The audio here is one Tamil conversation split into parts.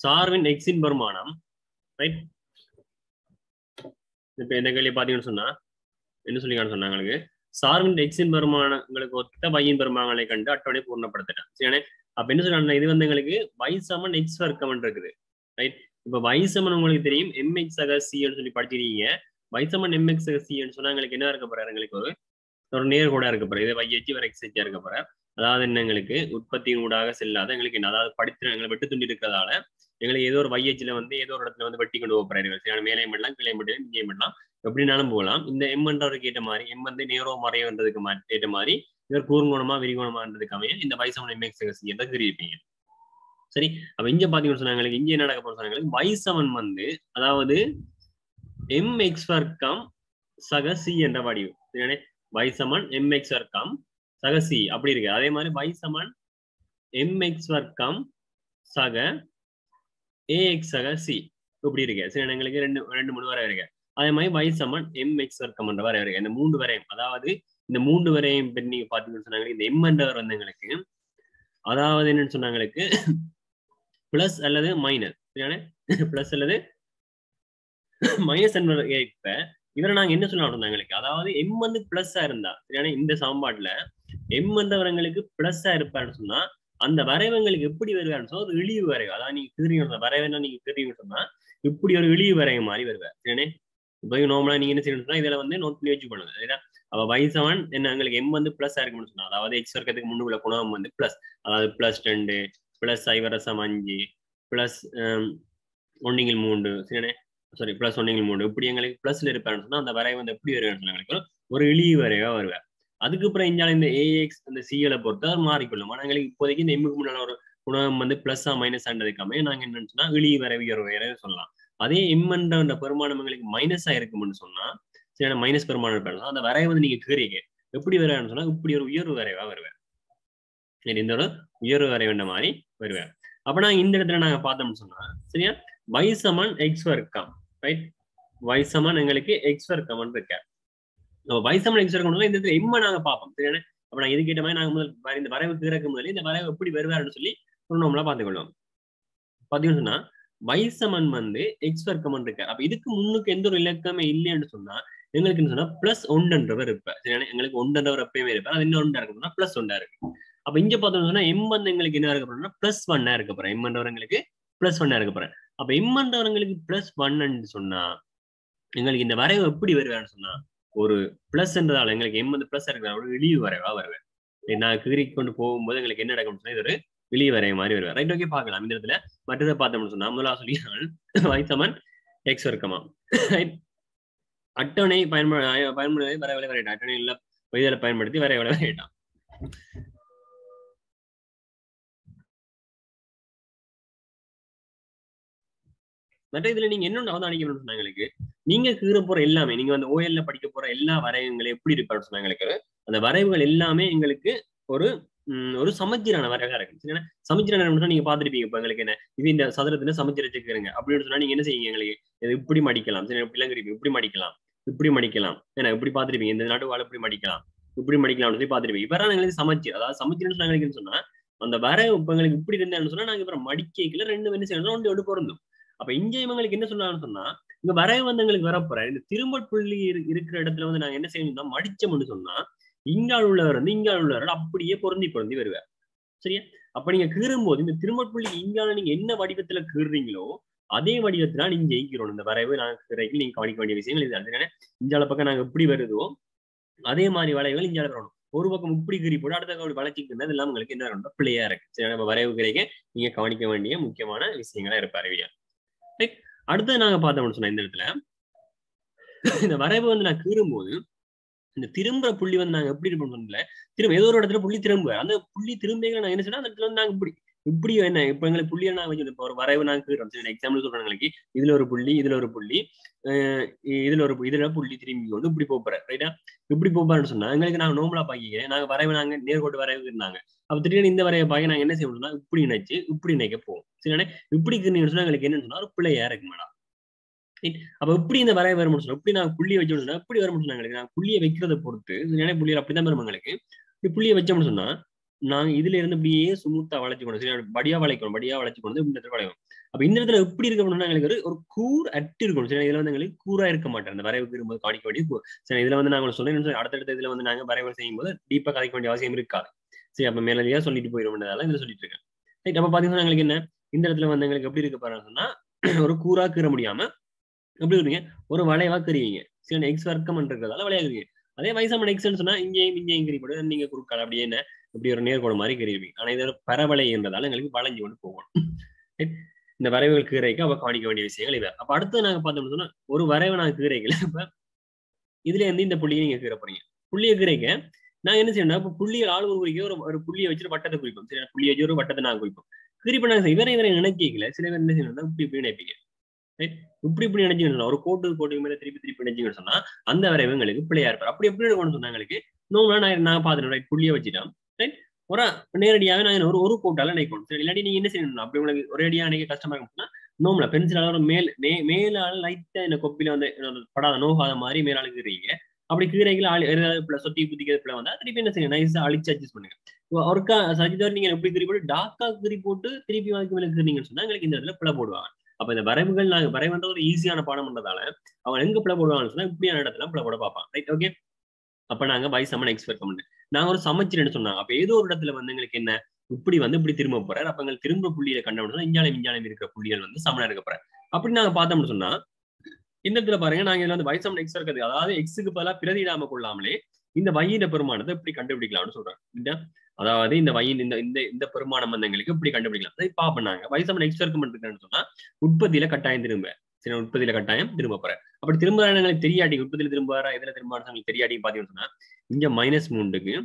சார்பின் எக்ஸின் பெருமானம் ரைட் இப்ப இந்த கேள்வி பாத்தீங்கன்னு சொன்னா என்ன சொல்லிக்கான்னு சொன்னாங்களுக்கு சார்பின் எக்ஸின் பெருமானங்களுக்கு ஒத்த பையின் பெருமானங்களை கண்டு அட்டவணை பூர்ணப்படுத்திட்டான் சரியானே அப்ப என்ன சொல்றாங்க இது வந்து எங்களுக்கு y சமன் எக்ஸ் வர்க்கம் இருக்குது ரைட் இப்ப y சமன் உங்களுக்கு தெரியும் mx அக சின்னு சொல்லி படிச்சிருக்கீங்க y சமன் mx அக சின்னு சொன்னா எங்களுக்கு என்ன இருக்க போறாரு எங்களுக்கு ஒரு ஒரு நேர்கோடா இருக்க போறாரு இது y எச் வர எக்ஸ் எச்சா இருக்க போறாரு அதாவது என்ன எங்களுக்கு உற்பத்தியின் ஊடாக செல்லாத எங்களுக்கு என்ன அதாவது படித்து எங்களை வெட்டு துண்டி இருக்கிறதால எங்களுக்கு ஏதோ ஒரு வையச்சில வந்து ஏதோ ஒரு இடத்துல வந்து வெட்டி கொண்டு போறாரு சரியான மேலே பண்ணலாம் கிளை மட்டும் இங்கே பண்ணலாம் எப்படினாலும் போகலாம் இந்த எம் என்றவருக்கு ஏற்ற மாதிரி எம் வந்து நேரோ மறையன்றதுக்கு மா- ஏற்ற மாதிரி இவர் கூர்ங்கோணமா விரிகோணமான்றதுக்கு அமைய இந்த வயசமன் எம்எக்ஸ் எதை கிரியிருப்பீங்க சரி அப்ப இங்க பாத்தீங்கன்னு சொன்னாங்களுக்கு இங்க என்ன நடக்க போற சொன்னாங்களுக்கு வைசமன் வந்து அதாவது எம் எக்ஸ் வர்க்கம் சக சி என்ற வடிவு சரியானே வைசமன் எம் எக்ஸ் வர்க்கம் சக சி அப்படி இருக்கு அதே மாதிரி வைசமன் எம் எக்ஸ் வர்க்கம் சக ஏஎக்ஸ் சக சி இப்படி இருக்கு சரி எங்களுக்கு ரெண்டு ரெண்டு மூணு வரை இருக்கு அதே மாதிரி y சமன் எம் எக்ஸ் வர்க்கம் என்ற வரை இருக்கு இந்த மூன்று வரையும் அதாவது இந்த மூன்று வரையும் பற்றி நீங்க பாத்தீங்கன்னு சொன்னாங்க இந்த எம் என்றவர் வந்து எங்களுக்கு அதாவது என்னன்னு சொன்னாங்களுக்கு பிளஸ் அல்லது மைனஸ் சரியான பிளஸ் அல்லது மைனஸ் என்பது இப்ப இதுல நாங்க என்ன சொல்லலாம் எங்களுக்கு அதாவது எம் வந்து பிளஸ்ஸா இருந்தா சரியான இந்த சமன்பாட்டுல எம் வந்தவரங்களுக்கு பிளஸ்ஸா இருப்பாருன்னு சொன்னா அந்த வரைவங்களுக்கு எப்படி வருவாருன்னு சொன்னா ஒரு இழிவு வரைவு அதாவது நீங்க தெரியும் வரைவனா நீங்க தெரியும் சொன்னா இப்படி ஒரு இழிவு வரைவு மாதிரி வருவார் சரியானே இப்போ நார்மலா நீங்க என்ன செய்யணும் சொன்னா இதுல வந்து நோட் பண்ணி வச்சு பண்ணுங்க சரியா அப்ப வயசவன் என்ன எங்களுக்கு எம் வந்து பிளஸ் இருக்கும்னு சொன்னா அதாவது எக்ஸ் வர்க்கத்துக்கு முன்னுள்ள குணம் வந்து பிளஸ் அதாவது பிளஸ் ரெண்டு பிளஸ் ஐவரசம் அஞ்சு பிளஸ் ஒன்னிங்கில் மூன்று சரியானே சாரி பிளஸ் ஒன்னிங்கில் மூணு இப்படி எங்களுக்கு பிளஸ்ல இருப்பாருன்னு சொன்னா அந்த வரைவு வந்து எப்படி வருவாருன்னு சொன்னா எங்களுக்கு ஒரு இழிவு வரைவா வருவார் அதுக்கப்புறம் இஞ்சால இந்த ஏஎக்ஸ் அந்த சிஎலை பொறுத்து அது மாறிக்கொள்ளும் ஆனா எங்களுக்கு இப்போதைக்கு இந்த எம்முக்கு முன்னால ஒரு குணம் வந்து பிளஸ்ஸா மைனஸ் ஆண்டதுக்காமே நாங்க என்னன்னு சொன்னா இழிவு வரைவு உயர்வு வரைவு சொல்லலாம் அதே எம் என்ற பெருமானம் எங்களுக்கு மைனஸா இருக்கும்னு சொன்னா சரி மைனஸ் பெருமானம் இருப்பாரு அந்த வரைவை வந்து நீங்க கீறீங்க எப்படி வரையான்னு சொன்னா இப்படி ஒரு உயர்வு வரைவா வருவேன் சரி இந்த ஒரு உயர்வு வரை வேண்ட மாதிரி வருவேன் அப்ப நாங்க இந்த இடத்துல நாங்க பார்த்தோம்னு சொன்னா சரியா வைசமன் எக்ஸ் வர்க்கம் ரைட் வைசமன் எங்களுக்கு எக்ஸ் வர்க்கம் இருக்க வைசமன் எக்ஸ் வர்க்கம் இந்த இடத்துல எம்ம நாங்க பார்ப்போம் சரியா அப்ப நான் இது கேட்ட மாதிரி நாங்க முதல் வரை- இந்த வரைவு கீறக்கு முதல்ல இந்த வரைவு எப்படி வருவாருன்னு சொல்லி ஒரு நம்மளா பார்த்துக்கொள்வோம் பாத்தீங்கன்னு சொன்னா வைசமன் வந்து எக்ஸ் வர்க்கம் இருக்கார் அப்ப இதுக்கு முன்னுக்கு எந்த ஒரு இலக்கமே இல்லைன்னு சொன்னா எங்களுக்கு என்ன சொன்னா பிளஸ் ஒன்றவர் இருப்பார் சரியான எங்களுக்கு ஒன்றவர் எப்பயுமே இருப்பார் அது இன்னும் ஒன்றா இருக்கும்னா பிளஸ் ஒன்றா இருக்கு அப்ப இங்க பார்த்தோம்னு சொன்னா எம் வந்து எங்களுக்கு என்ன இருக்க போறோம்னா பிளஸ் ஒன்னா இருக்க போறேன் எம் என்றவங்களுக்கு பிளஸ் ஒன்னா இருக்க போறேன் அப்ப எம் என்றவங்களுக்கு பிளஸ் ஒன்னு சொன்னா எங்களுக்கு இந்த வரைவு எப்படி வருவான்னு சொன்னா ஒரு பிளஸ் என்றதால எங்களுக்கு எம் வந்து பிளஸ் இருக்கிற ஒரு இழிவு வரைவா வருவேன் சரி, நான் கீறி கொண்டு போகும்போது எங்களுக்கு என்ன நடக்கும்னு சொன்னா இது ஒரு இழிவு வரைவு மாதிரி வருவேன் ரைட் ஓகே பார்க்கலாம் இந்த இடத்துல மற்றதை பார்த்தோம்னு சொன்னா முதலா சொல்லியால் வைத்தமன் எக்ஸ் வர்க்கமா அட்டவணை பயன்பட பயன்படுத்தி வரைவலை வரையிட்டான் அட்டவணை இல்ல இதில் பயன்படுத்தி வரைவலை வரையிட்டான் மற்ற இதுல நீங்க என்ன அவதானிக்கணும்னு சொன்னா எங்களுக்கு நீங்க கீற போற எல்லாமே நீங்க வந்து ஓஎல்ல படிக்க போற எல்லா வரைவுகளும் எப்படி இருப்பான்னு சொன்னா எங்களுக்கு அந்த வரைவுகள் எல்லாமே எங்களுக்கு ஒரு ம், ஒரு சமச்சீரான வரைவாக இருக்கு சரியா சமச்சீரான சொன்னா நீங்க பாத்துருப்பீங்க இப்ப எங்களுக்கு என்ன இது இந்த சதுரத்துல சமச்சீர வச்சுக்கிறீங்க அப்படின்னு சொன்னா நீங்க என்ன செய்யுங்க எங்களுக்கு இது இப்படி மடிக்கலாம் சரி இப்படி எல்லாம் இப்படி மடிக்கலாம் இப்படி மடிக்கலாம் ஏன்னா இப்படி பாத்துருப்பீங்க இந்த நடுவால இப்படி மடிக்கலாம் இப்படி மடிக்கலாம்னு சொல்லி பாத்துருப்பீங்க இப்ப எங்களுக்கு சமச்சீர் அதாவது சமச்சீர்னு சொன்னா எங்களுக்கு சொன்னா அந்த வர இப்ப எங்களுக்கு இப்படி இருந்தான்னு சொன்னா நாங்க இப்ப மடிக்கல ரெண்டு என்ன செய்யணும் ஒன்று ஒன்று பொருந்தும் அப்ப இங்க இவங்களுக்கு என்ன சொன்னாங்கன்னு சொன்னா இங்க வரைய வந்து எங்களுக்கு வரப்போற இந்த திரும்பல் புள்ளி இரு- இருக்கிற இடத்துல வந்து நாங்க என்ன செய்யணும்னா மடிச்சோம்னு சொன்னா இங்கால் உள்ளவர் வந்து இங்கால் உள்ளவர் அப்படியே பொருந்தி பொருந்தி வருவார் சரியா அப்ப நீங்க கீறும்போது இந்த திரும்பல் புள்ளி இங்கால நீங்க என்ன வடிவத்துல கீறுறீங்களோ அதே வடிவத்துல நீங்க ஜெயிக்கிறோம் இந்த வரைவு நாங்க கீறைக்கு நீங்க கவனிக்க வேண்டிய விஷயங்கள் இது அதுதானே இஞ்சால பக்கம் நாங்க எப்படி வருதோ அதே மாதிரி வளைவுகள் இஞ்சால வரணும் ஒரு பக்கம் இப்படி கீறி போட்டு அடுத்த பக்கம் வளைச்சிக்கிறது எல்லாம் உங்களுக்கு என்ன வரணும் பிள்ளையா இருக்கு சரி நம்ம வரைவு கிடைக்க நீங்க கவனிக்க வேண்டிய முக்கியமான விஷயங்களா இருப்பாரு ஐயா ரைட் அடுத்து நாங்க பார்த்தோம்னு சொன்னா இந்த இடத்துல இந்த வரைவு வந்து நான் கீறும்போது இந்த திரும்புற புள்ளி வந்து நாங்க எப்படி இருப்போம் சொன்னல திரும்ப ஏதோ ஒரு இடத்துல புள்ளி திரும்ப அந்த புள்ளி திரும்ப நான் என்ன சொன்னா அந்த இடத்துல வந்து நாங்க இப்படி இப்படி என்ன இப்ப எங்களுக்கு புள்ளியை நாங்க வச்சு இப்போ ஒரு வரைவு நாங்க கீறோம் சரி எக்ஸாம்பிள் சொல்றேன் எங்களுக்கு இதுல ஒரு புள்ளி இதுல ஒரு புள்ளி அஹ் இதுல ஒரு பு- இதுல புள்ளி திரும்பி கொண்டு இப்படி போறேன் ரைட்டா இப்படி போப்பாருன்னு சொன்னா எங்களுக்கு நாங்க நோம்பலா பாக்கிக்கிறேன் நாங்க வரைவு நாங்க நேர்கோட்டு வரைவு இருந்தாங்க அப்ப திடீர்னு இந்த வரைவை பாக்கி நாங்க என்ன செய்யணும்னா இப்படி நினைச்சு இப்படி நினைக்க போவோம் சரிதானே இப்படி கீறீங்கன்னு சொன்னா எங்களுக்கு என்னன்னு சொன்னா ஒரு பிள்ளையா இருக்கு மேடம் அப்ப எப்படி இந்த வரைய வரும்னு சொன்னா இப்படி நாங்க புள்ளியை வச்சோம்னு சொன்னா இப்படி வரும்னு சொன்னா எங்களுக்கு நாங்க புள்ளியை வைக்கிறத பொறுத்து சரியான புள்ளியை அப்படிதான் வரும் எங்களுக்கு இப்படி புள்ளியை வச்சோம்னு சொன்னா நாங்க இதுல இருந்து இப்படியே சுமூத்தா வளைச்சுக்கணும் சரி படியா வளைக்கணும் படியா வளைச்சு கொண்டு இந்த இடத்துல வளைக்கணும் அப்ப இந்த இடத்துல எப்படி இருக்க முடியும்னா எங்களுக்கு ஒரு- ஒரு கூர் அட்டு இருக்கணும் சரி இதுல வந்து எங்களுக்கு கூரா இருக்க மாட்டேன் அந்த வரைவுக்கு இருக்கும்போது காணிக்க வேண்டிய கூர் சரி இதுல வந்து நாங்க சொன்னேன் அடுத்தடுத்த இதுல வந்து நாங்க வரைவு செய்யும் போது டீப்பா கதைக்க வேண்டிய அவசியம் இருக்காது சரி அப்ப மேலதியா சொல்லிட்டு போயிடும்ன்றதால இதுல சொல்லிட்டு இருக்கேன் ரைட் அப்ப பாத்தீங்கன்னா எங்களுக்கு என்ன இந்த இடத்துல வந்து எங்களுக்கு எப்படி இருக்க பாருங்க சொன்னா ஒரு கூரா கீற முடியாம எப்படி இருக்கீங்க ஒரு வளைவா கீறீங்க சரி எக்ஸ் வர்க்கம் இருக்கிறதால வளையா கீறீங்க அதே வயசாமன் எக்ஸ்ன்னு சொன்னா இங்கேயும் இங்கேயும் கீறிப்படு நீங்க குறுக்கால அப்படியே என்ன இப்படி ஒரு நேர்கோடு மாதிரி கீறிவிங்க ஆனா இது ஒரு பரவளைன்றதால எங்களுக்கு வளைஞ்சு கொண்டு போகணும் Right? இந்த வரைவுகள் கீரைக்கு அவ காணிக்க வேண்டிய விஷயங்கள் இவை அப்ப அடுத்து நாங்க பார்த்தோம்னு சொன்னா ஒரு வரைவை நாங்க கீரைக்கல இப்ப இதுல இருந்து இந்த புள்ளியை நீங்க கீற போறீங்க புள்ளியை கீரைக்க நான் என்ன செய்யணும் இப்ப புள்ளியை ஆள் ஒரு குறிக்க ஒரு ஒரு புள்ளியை வச்சுட்டு வட்டத்தை குறிப்போம் சரி புள்ளியை வச்சு ஒரு வட்டத்தை நாங்க குறிப்போம் குறிப்பா நாங்க இவரை இவரை நினைக்கல சில பேர் என்ன செய்யணும்னா இப்படி இப்படி நினைப்பீங்க Right? இப்படி இப்படி நினைச்சீங்கன்னு சொன்னா ஒரு கோட்டு கோட்டுக்கு மேல திருப்பி திருப்பி நினைச்சீங்கன்னு சொன்னா அந்த வரைவு எங்களுக்கு பிள்ளையா இருப்பார் அப்படி எப்படி எடுக்கணும்னு சொன்னா எங்களுக்கு நோம்பா நான் நான் பார்த்துட்டேன் ரைட் புள்ளியை வச்சுட்டேன் ரைட் ஒரு நேரடியாக நான் ஒரு ஒரு கோட்டால நினைக்கணும் சரி இல்லாட்டி நீங்க என்ன செய்யணும் அப்படி உங்களுக்கு ஒரே அடியா நினைக்க கஷ்டமா இருக்கும்னா நோம்பல பென்சிலால ஒரு மேல் மே மேலால லைட்டா இந்த கொப்பில வந்து என்னோட படாத நோகாத மாதிரி மேலால கீறீங்க அப்படி கீரைகள் ஆளி ஏதாவது சொத்தி குத்திக்கிறது பிள்ளை வந்தா திருப்பி என்ன செய்யுங்க நைஸா அழிச்சு அட்ஜஸ்ட் பண்ணுங்க ஒருக்கா சஜிதர் நீங்க எப்படி கிரி போட்டு டாக்கா கிரி போட்டு திருப்பி வாங்கி மேல கீறீங்கன்னு சொன்னா எங்களுக்கு இந்த இடத்துல பிள்ளை போடுவாங்க அப்ப இந்த வரைவுகள் நாங்க வரைவுன்ற ஒரு ஈஸியான பாடம்ன்றதால அவன் எங்க பிள்ளை போடுவாங்கன்னு சொன்னா இப்படியான இடத்துல பிள்ளை போட பார்ப்பான் ரைட் ஓகே அப்ப நாங்க பை சமன் எக்ஸ்பெக்ட் பண்ணு நாங்க ஒரு சமைச்சிருன்னு சொன்னாங்க அப்ப ஏதோ ஒரு இடத்துல வந்து எங்களுக்கு என்ன இப்படி வந்து இப்படி திரும்ப போறாரு அப்ப எங்களுக்கு திரும்ப புள்ளியில கண்டோம்னா இஞ்சாலம் இஞ்சாலம் இருக்கிற புள்ளிகள் வந்து சமனா இருக்க போறாரு அப்படி நாங்க பார்த்தோம்னு சொன்னா இந்த இடத்துல பாருங்க நாங்க இதுல வந்து வயசு சமன் எக்ஸ் இருக்கிறது அதாவது எக்ஸுக்கு பதிலாக பிரதியிடாம கொள்ளாமலே இந்த வையின பெருமானத்தை இப்படி கண்டுபிடிக்கலாம்னு சொல்றாங்க இந்த அதாவது இந்த வயின் இந்த இந்த இந்த பெருமானம் வந்து எங்களுக்கு இப்படி கண்டுபிடிக்கலாம் அதை பாப்பனாங்க வயசமன் எக்ஸ் வர்க்கம் இருக்குன்னு சொன்னா உற்பத்தியில கட்டாயம் திரும்ப சரி உற்பத்தியில கட்டாயம் திரும்ப போற அப்படி திரும்ப எங்களுக்கு தெரியாட்டி உற்பத்தியில திரும்ப வர இதுல திரும்ப எங்களுக்கு தெரியாட்டி பாத்தீங்கன்னு சொன்னா இங்க மைனஸ் மூணுக்கு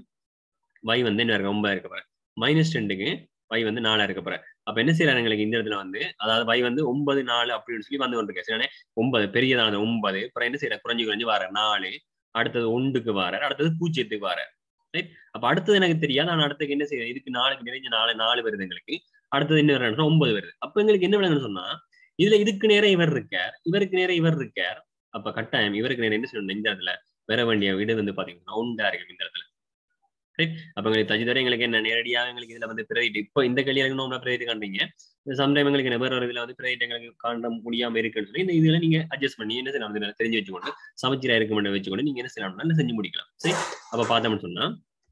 வை வந்து என்ன இருக்க ஒன்பதா இருக்க போற மைனஸ் ரெண்டுக்கு வை வந்து நாலா இருக்க போற அப்ப என்ன செய்யறாங்க எங்களுக்கு இந்த இடத்துல வந்து அதாவது வை வந்து ஒன்பது நாலு அப்படின்னு சொல்லி வந்து கொண்டிருக்கேன் சரி ஒன்பது பெரியதானது ஒன்பது அப்புறம் என்ன செய்யற குறைஞ்சு குறைஞ்சு வர நாலு அடுத்தது ஒன்றுக்கு வர அடுத்தது பூஜ்ஜியத்துக்கு வர ரைட் அப்ப அடுத்தது எனக்கு தெரியாது நான் அடுத்ததுக்கு என்ன செய்யறேன் இதுக்கு நாலுக்கு நிறைஞ்ச நாலு நாலு வருது எங்களுக்கு அடுத்தது என்ன வருதுன்னா ஒன்பது வருது அப்ப எங்களுக்கு என்ன விளங்குன்னு சொன்னா இதுல இதுக்கு நேரம் இவர் இருக்கார் இவருக்கு நேரம் இவர் இருக்கார் அப்ப கட்டாயம் இவருக்கு நேரம் என்ன சொல்லணும் இந்த இடத்துல வர வேண்டிய வீடு வந்து பாத்தீங்கன்னா ஒன்றா இருக்கு இந்த இடத்துல ரைட் அப்ப எங்களுக்கு தஜிதரை எங்களுக்கு என்ன நேரடியாக எங்களுக்கு இதுல வந்து பிரதிட்டு இப்போ இந்த கல்யாணம் நம்ம பிரதிட்டு காண்றீங்க சம்டைம் எங்களுக்கு என்ன வேற இதுல வந்து பிரதிட்டு எங்களுக்கு காண்ட முடியாம இருக்குன்னு சொல்லி இந்த இதுல நீங்க அட்ஜஸ்ட் பண்ணி என்ன செய்யலாம் தெரிஞ்சு வச்சுக்கொண்டு சமைச்சரா இருக்க மட்டும் வச்சுக்கொண்டு நீங்க என்ன செய்யலாம்னா செஞ்சு முடிக்கலாம் சரி அப்ப பார்த்தோம்னு சொன்னா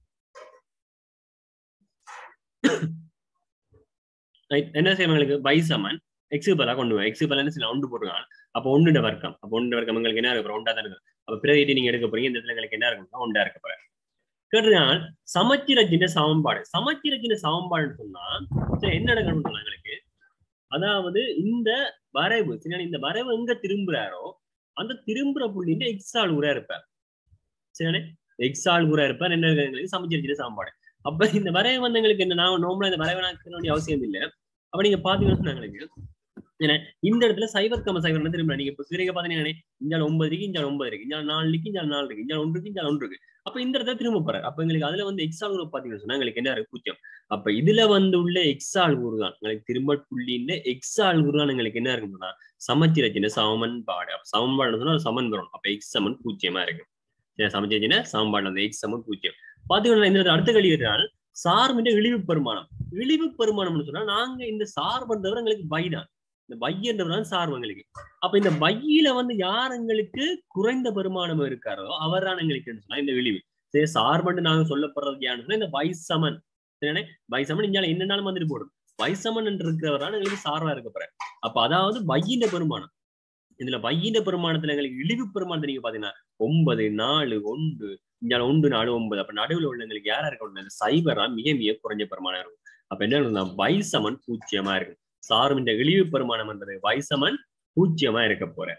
என்ன செய்யும் எங்களுக்கு பை சமன் எக்ஸு பலா கொண்டு வரும் எக்ஸு பலா என்ன செய்யலாம் ஒன்று போட்டுருக்காங்க அப்போ ஒன்று வர்க்கம் அப்போ ஒன்று வர்க்கம் உங்களுக்கு என்ன இருக்கு ஒன்றா தான் இருக்கு அப்ப பிரதிட்டு நீங்க எடுக்க போறீங்க இந்த இடத்துல எங்களுக்கு என்ன இருக்கும்னா ஒன்றா இருக்க போறேன் கேட்டுனால் சமச்சீரச்சின சமன்பாடு சமச்சீரச்சின சமன்பாடுன்னு சொன்னா சரி என்ன நடக்கணும்னு சொன்னா எங்களுக்கு அதாவது இந்த வரைவு சரி இந்த வரைவு எங்க திரும்புறாரோ அந்த திரும்புற புள்ளிന്റെ எக்ஸால் ஊரா இருப்பார் சரி எக்ஸால் ஊரா இருப்பார் என்ன எங்களுக்கு சமச்சீரச்சின சமன்பாடு அப்ப இந்த வரைவு வந்து எங்களுக்கு என்ன நான் நோம்பல இந்த வரைவை நான் வேண்டிய அவசியம் இல்லை அப்ப நீங்க பாத்தீங்கன்னா எங்களுக்கு ஏன்னா இந்த இடத்துல சைவர் கம சைவர் திரும்ப நீங்க இப்ப சீரக பாத்தீங்கன்னா இஞ்சால் ஒன்பது இருக்கு இஞ்சால் ஒன்பது இருக்கு இஞ்சால் நாலு இருக்கு இஞ்சால் நாலு இருக்கு இஞ்சால் ஒன்று இருக்கு இஞ்சால் ஒன்று இருக்கு அப்ப இந்த இடத்துல திரும்ப போறாரு அப்ப எங்களுக்கு அதுல வந்து எக்ஸால் குரூப் பாத்தீங்கன்னா சொன்னா எங்களுக்கு என்ன இருக்கு பூஜ்ஜியம் அப்ப இதுல வந்து உள்ள எக்ஸால் குரு தான் எங்களுக்கு திரும்ப புள்ளியின் எக்ஸால் குரு தான் எங்களுக்கு என்ன இருக்குன்னா சமச்சீரச்சின சமன்பாடு அப்ப சமன்பாடு சொன்னா சமன் வரும் அப்ப எக்ஸ் சமன் பூஜ்ஜியமா இருக்கு சரி சமச்சீரச்சின சமன்பாடு வந்து எக்ஸ் சமன் பூஜ்ஜியம் பாத்தீங்கன்னா இந்த அடுத்த கேள்வி கேட்டால் சார்பின் இழிவு பெருமானம் இழிவு பெருமானம்னு சொன்னா நாங்க இந்த சார்பன்றவர் எங்களுக்கு பை தான் இந்த பையன்றவர் தான் சார்பு எங்களுக்கு அப்ப இந்த பையில வந்து யார் எங்களுக்கு குறைந்த பெருமானம் இருக்காரோ அவர் தான் எங்களுக்கு சொன்னா இந்த இழிவு சரி சார்பண்டு நாங்க சொல்லப்படுறது யாருன்னு சொன்னா இந்த வைசமன் சரியானே வைசமன் இஞ்சால என்னன்னாலும் வந்துட்டு போடும் வைசமன் என்று இருக்கிறவர் தான் எங்களுக்கு சார்பா இருக்க போற அப்ப அதாவது பையின பெருமானம் இதுல பையின பெருமானத்துல எங்களுக்கு இழிவு பெருமானத்தை நீங்க பாத்தீங்கன்னா ஒன்பது நாலு ஒன்று இஞ்சால ஒன்று நாலு ஒன்பது அப்ப நடுவில் உள்ளவங்களுக்கு யாரா இருக்க சைபரா மிக மிக குறைஞ்ச பெருமானம் இருக்கும் அப்ப என்ன இருக்குன்னா வைசமன் பூஜ்ஜியமா இருக்கும் சாரும் இந்த இழிவு பெருமானம் என்றது வைசமன் பூஜ்ஜியமா இருக்க போற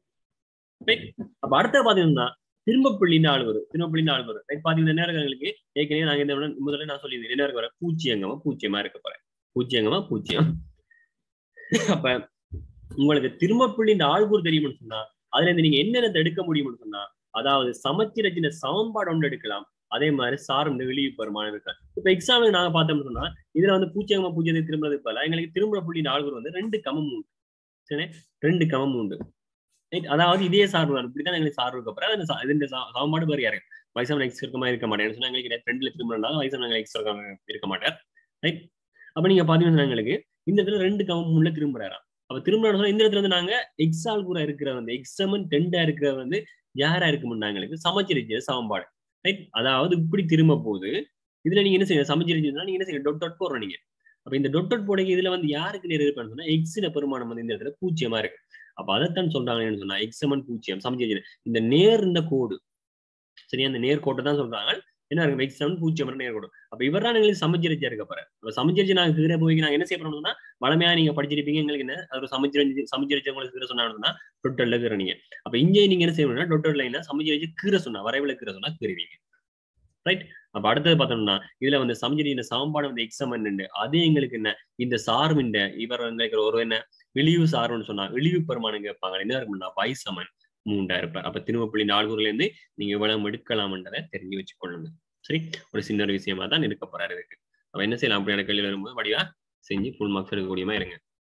அப்ப அடுத்த பாத்தீங்கன்னா திரும்ப புள்ளின்னு ஆள் வரும் திரும்ப புள்ளின்னு ஆள் வரும் பாத்தீங்கன்னா நேரங்களுக்கு ஏற்கனவே நாங்க இந்த முதல்ல நான் சொல்லியிருந்தேன் என்ன இருக்க வர பூச்சியங்கமா பூஜ்ஜியமா இருக்க போறேன் பூஜ்ஜியங்கமா பூஜ்ஜியம் அப்ப உங்களுக்கு திரும்ப புள்ளின்ற ஆள்கூர் தெரியும்னு சொன்னா அதுல இருந்து நீங்க என்னென்ன எடுக்க முடியும்னு சொன்னா அதாவது சமச்சீரச்சின சமன்பாடு ஒன்று எடுக்கலாம் அதே மாதிரி சார்ந்த வெளியே பெருமானம் இருக்காது இப்ப எக்ஸாம்பிள் நாங்க பார்த்தோம்னு சொன்னா இதுல வந்து பூச்சியங்கமா பூஜ்ஜியத்தை திரும்புறது போல எங்களுக்கு திரும்புற புள்ளி ஆள்கூர் வந்து ரெண்டு கமம் உண்டு சரி ரெண்டு கமம் உண்டு அதாவது இதே சார்பு தான் இப்படிதான் எங்களுக்கு சார்பு அப்புறம் இந்த சமன்பாடு வேறு யாரு வயசான எக்ஸ் வர்க்கமா இருக்க மாட்டேன் சொன்னா எங்களுக்கு ரெண்டுல திரும்ப வயசான எக்ஸ் வர்க்கம் இருக்க மாட்டார் ரைட் அப்ப நீங்க பாத்தீங்கன்னா எங்களுக்கு இந்த இடத்துல ரெண்டு கம் முள்ள திரும்புறாராம் அப்ப திரும்ப இந்த இடத்துல வந்து நாங்க எக்ஸால் கூட இருக்கிற வந்து எக்ஸமன் டெண்டா இருக்கிற வந்து யாரா இருக்குமுன்னா எங்களுக்கு சமச்சரிச்ச சமன்பாடு ரைட் அதாவது இப்படி திரும்ப போகுது இதுல நீங்க என்ன செய்யணும் சமச்சரிச்சுன்னா நீங்க என்ன செய்யணும் டொட் டொட் போடுறோம் நீங்க அப்ப இந்த டொட் டொட் போட இதுல வந்து யாருக்கு நேர் இருப்பான்னு சொன்னா எக்ஸின பெருமானம் வந்து இந்த இடத்துல பூஜ்ஜியமா இருக்கு அப்ப அதைத்தான் சொல்றாங்கன்னு சொன்னா எக்ஸமன் பூஜ்ஜியம் சமச்சரிச்சு இந்த நேர் இந்த கோடு சரியா அந்த நேர்கோட்டை தான் சொல்றாங்க என்ன இருக்கு எக்ஸாம் பூஜ்ஜியம் நேர்கோடு அப்ப இவர் தான் எங்களுக்கு சமச்சரிச்சா இருக்க போற அப்ப சமச்சரிச்சு நாங்க கீழே போய் நாங்க என்ன செய்ய போறோம்னா வளமையா நீங்க படிச்சிருப்பீங்க எங்களுக்கு என்ன ஒரு சமச்சரிச்சு சமச்சரிச்சு உங்களுக்கு கீரை சொன்னாங்கன்னா டொட்டல்ல கீரை நீங்க அப்ப இங்கே நீங்க என்ன செய்யணும்னா டொட்டல் லைனா சமச்சரிச்சு கீரை சொன்னா வரைவுல கீரை சொன்னா கீறுவீங்க ரைட் அப்ப அடுத்தது பார்த்தோம்னா இதுல வந்து சமச்சரி இந்த சமன்பாடு வந்து எக்ஸாம் அது எங்களுக்கு என்ன இந்த சார்பின் இவர் எங்களுக்கு ஒரு என்ன இழிவு சார்புன்னு சொன்னா இழிவு பெருமானம் கேட்பாங்க என்ன இருக்கும்னா பைசமன் மூண்டா இருப்பார் அப்ப திரும்ப புள்ளி நால்கூர்ல இருந்து நீங்க எவ்வளவு எடுக்கலாம்ன்றதை தெரிஞ்சு வச்சுக்கொள்ளுங்க சரி ஒரு சின்ன ஒரு விஷயமா தான் இருக்க போறாரு இதுக்கு அப்ப என்ன செய்யலாம் அப்படியான கேள்வி வரும்போது வடிவா செஞ்சு ஃபுல் மார்க்ஸ் எடுக்கக்கூடியமா இருங்க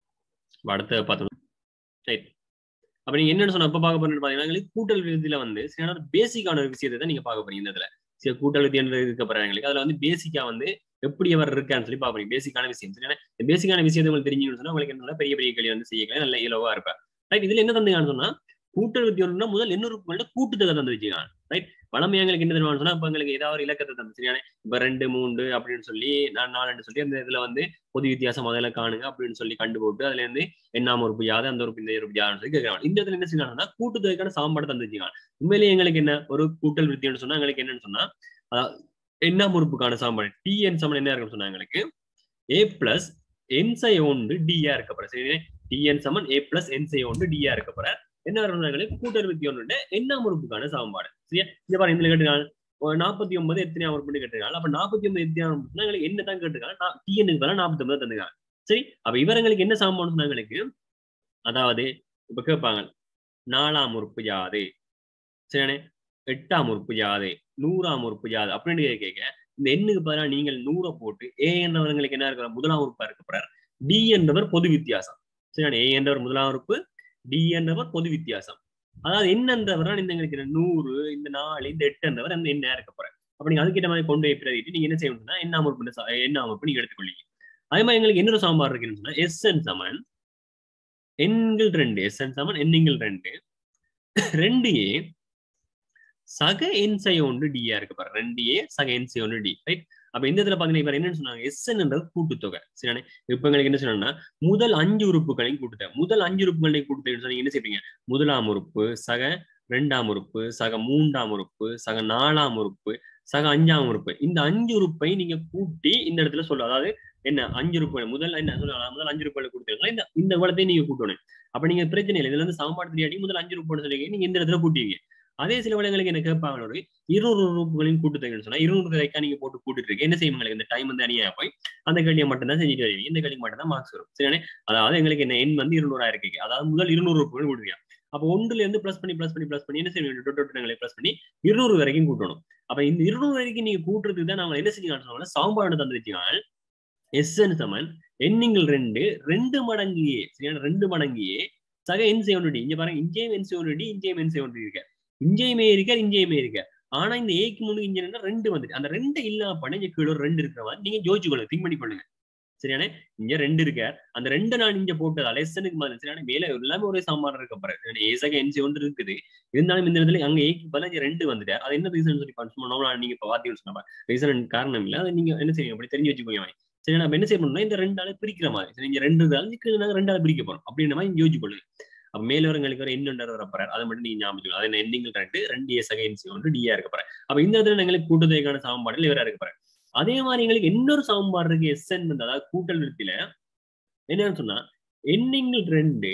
அடுத்த பார்த்தோம் ரைட் அப்ப நீங்க என்னன்னு சொன்ன அப்ப பார்க்க போறீங்க பாத்தீங்கன்னா கூட்டல் விருதியில வந்து சில பேசிக்கான ஒரு விஷயத்தை தான் நீங்க பார்க்க போறீங்க இந்த இதுல சில கூட்டல் விதி என்று இருக்க போறாங்க அதுல வந்து பேசிக்கா வந்து எப்படி அவர் இருக்கான்னு சொல்லி பாப்பீங்க பேசிக்கான விஷயம் சரி இந்த பேசிக்கான விஷயத்தை உங்களுக்கு தெரிஞ்சுக்கணும்னு சொன்னா உங்களுக்கு என்ன பெரிய பெரிய கேள்வி வந்து செய்யக்கலாம் நல்ல இலவா இருப்பேன் ரைட் இதுல என்ன தந்துக்கான்னு சொன்னா கூட்டல் வித்தி ஒன்றுனா முதல் எண்ணூறு கூட்டுத்தொகை தந்து வச்சுக்கலாம் ரைட் வளமை எங்களுக்கு என்ன தெரியுமா சொன்னா இப்ப எங்களுக்கு ஏதாவது ஒரு இலக்கத்தை தந்து சரியான இப்ப ரெண்டு மூன்று அப்படின்னு சொல்லி நான் நாலு சொல்லி அந்த இதுல வந்து பொது வித்தியாசம் முதல்ல காணுங்க அப்படின்னு சொல்லி கண்டு போட்டு அதுல இருந்து என்னாம ஒரு யாது அந்த ஒரு இந்த ஒரு யாருன்னு சொல்லி கேட்கறாங்க இந்த இடத்துல என்ன செய்யலாம்னா கூட்டுத்தொகைக்கான சாம்பாடு தந்து வச்சுக்கலாம் உண்மையிலேயே எங்களுக்கு என்ன ஒரு கூட்டல் வித்தியன்னு சொன்னா எங்களுக்கு என்னன்னு சொன்னா அதாவது எண்ணாம் உறுப்புக்கான சாம்பாடு டிஎன் சமன் என்ன இருக்குன்னு சொன்னா எங்களுக்கு ஏ பிளஸ் என்சை ஒன்று டிஆ இருக்க போற சரி டிஎன் சமன் ஏ பிளஸ் என்சை ஒன்று டிஆ இருக்க போற என்ன வரும்னாங்களுக்கு கூட்டல் வித்தி ஒன்று எண்ணாம் உறுப்புக்கான சாம்பாடு சரியா இங்க பாருங்க இதுல கேட்டுருக்காங்க நாற்பத்தி ஒன்பது எத்தனையாம் உறுப்புன்னு கேட்டிருக்காங்க அப்ப நாற்பத்தி ஒன்பது எத்தனையாம் உறுப்புனா எங்களுக்கு என்ன தான் கேட்டிருக்காங்க டிஎனுக்கு பதிலாக நாற்பத்தி ஒன்பது தந்துருக்காங்க சரி அப்ப இவர்களுக்கு என்ன சாம்பாடு சொன்னாங்களுக்கு அதாவது இப்ப கேட்பாங்க நாலாம் உறுப்பு யாது சரியானே எட்டாம் உறுப்பு யாது நூறாம் உறுப்பு யாது அப்படின்னு கேட்க இந்த எண்ணுக்கு பதிலாக நீங்கள் நூறை போட்டு ஏ என்றவர்களுக்கு என்ன இருக்கிற முதலாம் உறுப்பா இருக்க போறார் டி என்றவர் பொது வித்தியாசம் சரியான ஏ என்றவர் முதலாம் உறுப்பு டி என்றவர் பொது வித்தியாசம் அதாவது என்னன்றவர் இந்த எங்களுக்கு நூறு இந்த நாலு இந்த எட்டு என்றவர் அந்த என்ன இருக்க போறார் அப்ப நீங்க அதுக்கிட்ட மாதிரி கொண்டு போய் பிரதிட்டு நீங்க என்ன செய்யணும்னா என்ன உறுப்பு என்ன உறுப்பு நீங்க எடுத்துக்கொள்ளீங்க அதே மாதிரி எங்களுக்கு இன்னொரு சாம்பார் இருக்குன்னு சொன்னா எஸ் என் சமன் எண்கள் ரெண்டு எஸ் என் சமன் எண்ணிங்கள் ரெண்டு ரெண்டு ஏ சக என்சை ஒன்று டியா இருக்கு பாரு ரெண்டு ஏ சக என்சை ஒன்று டி ரைட் அப்ப இந்த இதுல பாத்தீங்கன்னா இப்ப என்னன்னு சொன்னாங்க எஸ்என்ன்றது கூட்டுத்தொகை சரியானே இப்ப எங்களுக்கு என்ன சொன்னா முதல் அஞ்சு உறுப்புகளையும் கூட்டுத்தொகை முதல் அஞ்சு உறுப்புகளையும் கூட்டுத்தொகைன்னு சொன்னீங்க என்ன செய்வீங்க முதலாம் உறுப்பு சக ரெண்டாம் உறுப்பு சக மூன்றாம் உறுப்பு சக நாலாம் உறுப்பு சக அஞ்சாம் உறுப்பு இந்த அஞ்சு உறுப்பை நீங்க கூட்டி இந்த இடத்துல சொல்ல அதாவது என்ன அஞ்சு உறுப்பு முதல் என்ன சொல்லலாம் முதல் அஞ்சு ரூபாய் கொடுத்துருக்கலாம் இந்த இந்த குளத்தையும் நீங்க கூட்டணும் அப்ப நீங்க பிரச்சனை இல்லை இதுல இருந்து சாம்பாடு தெரியாடி முதல் அஞ்சு ரூபாய் சொல்லி நீங்க இந்த இடத்துல கூட்டுவீங்க அதே சில வளங்களுக்கு என்ன கேட்பாங்க ஒரு இருநூறு ரூபாய்களையும் கூட்டுத்தொகைன்னு சொன்னா இருநூறு ரூபாய்க்கா நீங்க போட்டு கூட்டிட்டு இருக்கு என்ன செய்யும் இந்த டைம் வந்து அணியா போய் அந்த கேள்வியை மட்டும் தான் செஞ்சுட்டு வருவீங்க இந்த கேள்விக்கு மட்டும் தான் மார்க்ஸ் வரும் சரியானே அதாவது எங்களுக்கு என்ன எண் வந்து இருநூறா இருக்கு அதாவது முதல் இருநூறு ரூபாய் கூட்டுவீங்க அப்போ ஒன்றுல இருந்து பிளஸ் பண்ணி பிளஸ் பண்ணி பிளஸ் பண்ணி என்ன செய்ய டொட்டங்களை பிளஸ் பண்ணி இருநூறு வரைக்கும் கூட்டணும் அப்ப இந்த இருநூறு வரைக்கும் நீங்க கூட்டுறதுக்கு தான் நாங்க என்ன செஞ்சீங்கன்னு சொன்னா சாம்பாடு தந்து வச்சுக்கால் எஸ்என் சமன் எண்ணிங்கள் ரெண்டு ரெண்டு மடங்கு ஏ சரியான ரெண்டு மடங்கு ஏ சக என் செய்வன் இங்க பாருங்க இங்கேயும் என் செய்வன் டி இங்கேயும் என் செய்வன் இருக்க இங்கேயுமே இருக்க இங்கேயுமே இருக்க ஆனா இந்த ஏக்கு முன்னு இங்க ரெண்டு வந்துட்டு அந்த ரெண்டு இல்லாம பண்ண இங்க கீழே ரெண்டு இருக்கிற மாதிரி நீங்க ஜோதிச்சு கொள்ளுங்க திங்க் பண்ணி கொள்ளுங்க சரியானே இங்க ரெண்டு இருக்க அந்த ரெண்டு நான் இங்க போட்டதால எஸ்எனுக்கு மாதிரி சரியான மேல எல்லாமே ஒரே சாம்பார் இருக்க போறேன் ஏசக என்சி ஒன்று இருக்குது இருந்தாலும் இந்த இடத்துல அங்க ஏக்கு பதிலா இங்க ரெண்டு வந்துட்டு அது என்ன ரீசன் சொல்லி பண்ணணும் நீங்க இப்ப பாத்தீங்கன்னு சொன்னா ரீசன் காரணம் இல்ல அதை நீங்க என்ன செய்யுங்க அப்படி தெரிஞ்சு வச்சுக்கோங்க சரி நம்ம என்ன செய்யணும்னா இந்த ரெண்டு ஆளை பிரிக்கிற மாதிரி சரி இங்க ரெண்டு ஆளுக்கு நாங்க ரெண்டு ஆளை பிரிக்க போறோம் அப்படின்ற மாதிரி யோசிச்சு கொள்ளுங்க அப்ப மேலவரங்களுக்கு ஒரு எண்ணு வர போறாரு அதை மட்டும் நீங்க ஞாபகம் அது எண்ணிங்கள் ரெண்டு ரெண்டு ஏ சகைன்சி ஒன்று டியா இருக்க போறேன் அப்ப இந்த இடத்துல எங்களுக்கு கூட்டுத்தொகைக்கான சமன்பாடுகள் இவரா இருக்க போறேன் அதே மாதிரி எங்களுக்கு இன்னொரு சமன்பாடு இருக்கு எஸ்என் அதாவது கூட்டல் விருத்தில என்னன்னு சொன்னா எண்ணிங்கள் ரெண்டு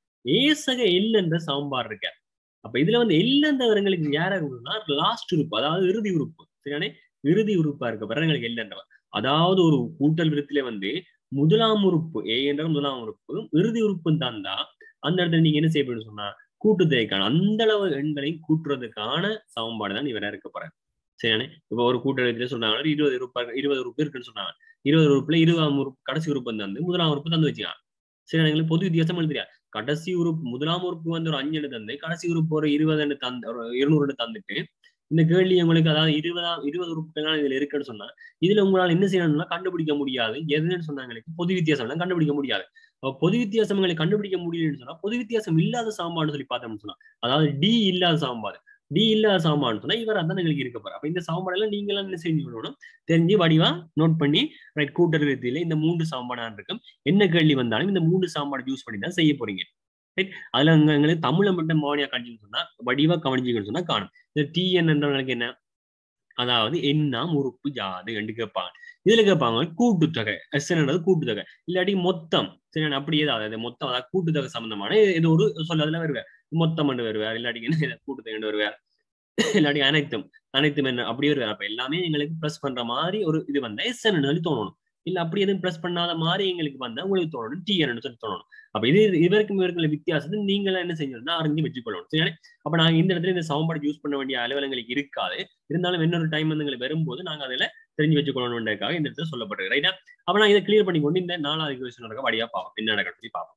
ஏசக எல் என்ற சமன்பாடு இருக்க அப்ப இதுல வந்து எல் என்றவர்களுக்கு யாரா இருக்கணும்னா லாஸ்ட் உறுப்பு அதாவது இறுதி உறுப்பு சரியானே இறுதி உறுப்பா இருக்க பிறங்களுக்கு எல் என்றவன் அதாவது ஒரு கூட்டல் விருத்தில வந்து முதலாம் உறுப்பு ஏ என்ற முதலாம் உறுப்பு இறுதி உறுப்பு தந்தா அந்த இடத்துல நீங்க என்ன செய்யப்படும் சொன்னா கூட்டுத்தொகைக்கான அந்த அளவு எண்களையும் கூட்டுறதுக்கான சமன்பாடு தான் இவரா இருக்க போறாரு சரியானே இப்ப ஒரு கூட்டத்தில் சொன்னாங்க இருபது உறுப்பு இருபது உறுப்பு இருக்குன்னு சொன்னாங்க இருபது உறுப்புல இருபதாம் உறுப்பு கடைசி உறுப்பு தந்து முதலாம் உறுப்பு தந்து வச்சுக்காங்க சரி எங்களுக்கு பொது வித்தியாசம் எழுதுறியா கடைசி உறுப்பு முதலாம் உறுப்பு வந்து ஒரு அஞ்சு தந்து கடைசி உறுப்பு ஒரு இருபது தந்து ஒரு இருநூறு தந்துட்டு இந்த கேள்வி உங்களுக்கு அதாவது இருபதாம் இருபது உறுப்புகள் இதுல இருக்குன்னு சொன்னா இதுல உங்களால என்ன செய்யணும்னா கண்டுபிடிக்க முடியாது எதுன்னு சொன்னாங்களுக்கு பொது வித்தியாசம் கண்டுபிடிக்க முடியாது அப்ப பொது வித்தியாசங்களை கண்டுபிடிக்க முடியலன்னு சொன்னா பொது வித்தியாசம் இல்லாத சாம்பாடுன்னு சொல்லி பார்த்தோம்னு சொன்னா அதாவது டி இல்லாத சாம்பாடு டி இல்லாத சாம்பாடுன்னு சொன்னா இவர் அதான் எங்களுக்கு இருக்க போற அப்ப இந்த சாம்பாடு எல்லாம் நீங்க எல்லாம் என்ன செஞ்சு கொள்ளணும் தெரிஞ்சு வடிவா நோட் பண்ணி ரைட் கூட்டல் ரீதியில இந்த மூன்று சாம்பாடா இருக்கும் என்ன கேள்வி வந்தாலும் இந்த மூன்று சாம்பாடு யூஸ் பண்ணி தான் செய்ய போறீங்க ரைட் அதுல அங்க எங்களுக்கு தமிழை மட்டும் மோனியா கணிச்சுன்னு சொன்னா வடிவா கவனிச்சுக்கணும்னு சொன்னா காணும் இந்த டி என்றவங்களுக்கு என்ன அதாவது எண்ணாம் உறுப்பு யாது என்று கேட்பாங்க இதுல கேட்பாங்க கூட்டுத்தொகை எஸ் என்னது கூட்டுத்தொகை இல்லாட்டி மொத்தம் சரி அப்படி ஏதாவது மொத்தம் அதாவது கூட்டுத்தொகை சம்பந்தமான இது ஒரு சொல்ல அதுல வருவார் மொத்தம் என்று வருவார் இல்லாட்டி என்ன கூட்டுத்தொகை என்று வருவார் இல்லாட்டி அனைத்தும் அனைத்தும் என்ன அப்படி வருவார் அப்ப எல்லாமே எங்களுக்கு ப்ளஸ் பண்ற மாதிரி ஒரு இது வந்தா எஸ் சொல்லி தோணணும் இல்ல அப்படி எதுவும் ப்ளஸ் பண்ணாத மாதிரி எங்களுக்கு வந்தா உங்களுக்கு தோணணும் டி என்ன சொல்லி தோணணும் அப்ப இது இவருக்கும் இவருக்குள்ள வித்தியாசத்தை நீங்கள என்ன செஞ்சோம்னா அறிஞ்சு வச்சுக்கொள்ளணும் சரி அப்ப நாங்க இந்த இடத்துல இந்த சமன்பாடு யூஸ் பண்ண வேண்டிய அலுவலங்களுக்கு இருக்காது இருந்தாலும் இன்னொரு டைம் வந்து எங்களுக்கு வரும்போது நாங்க அதுல தெரிஞ்சு வச்சுக்கொள்ளணுன்றதுக்காக இந்த இடத்துல சொல்லப்பட்டிருக்கு ரைட்டா அப்ப நான் இதை கிளியர் பண்ணி கொண்டு இந்த நாலாவது கொஸ்டின் நடக்க வழியா பார்ப்போம் என்ன நடக்க சொல்லி பார்ப்போம்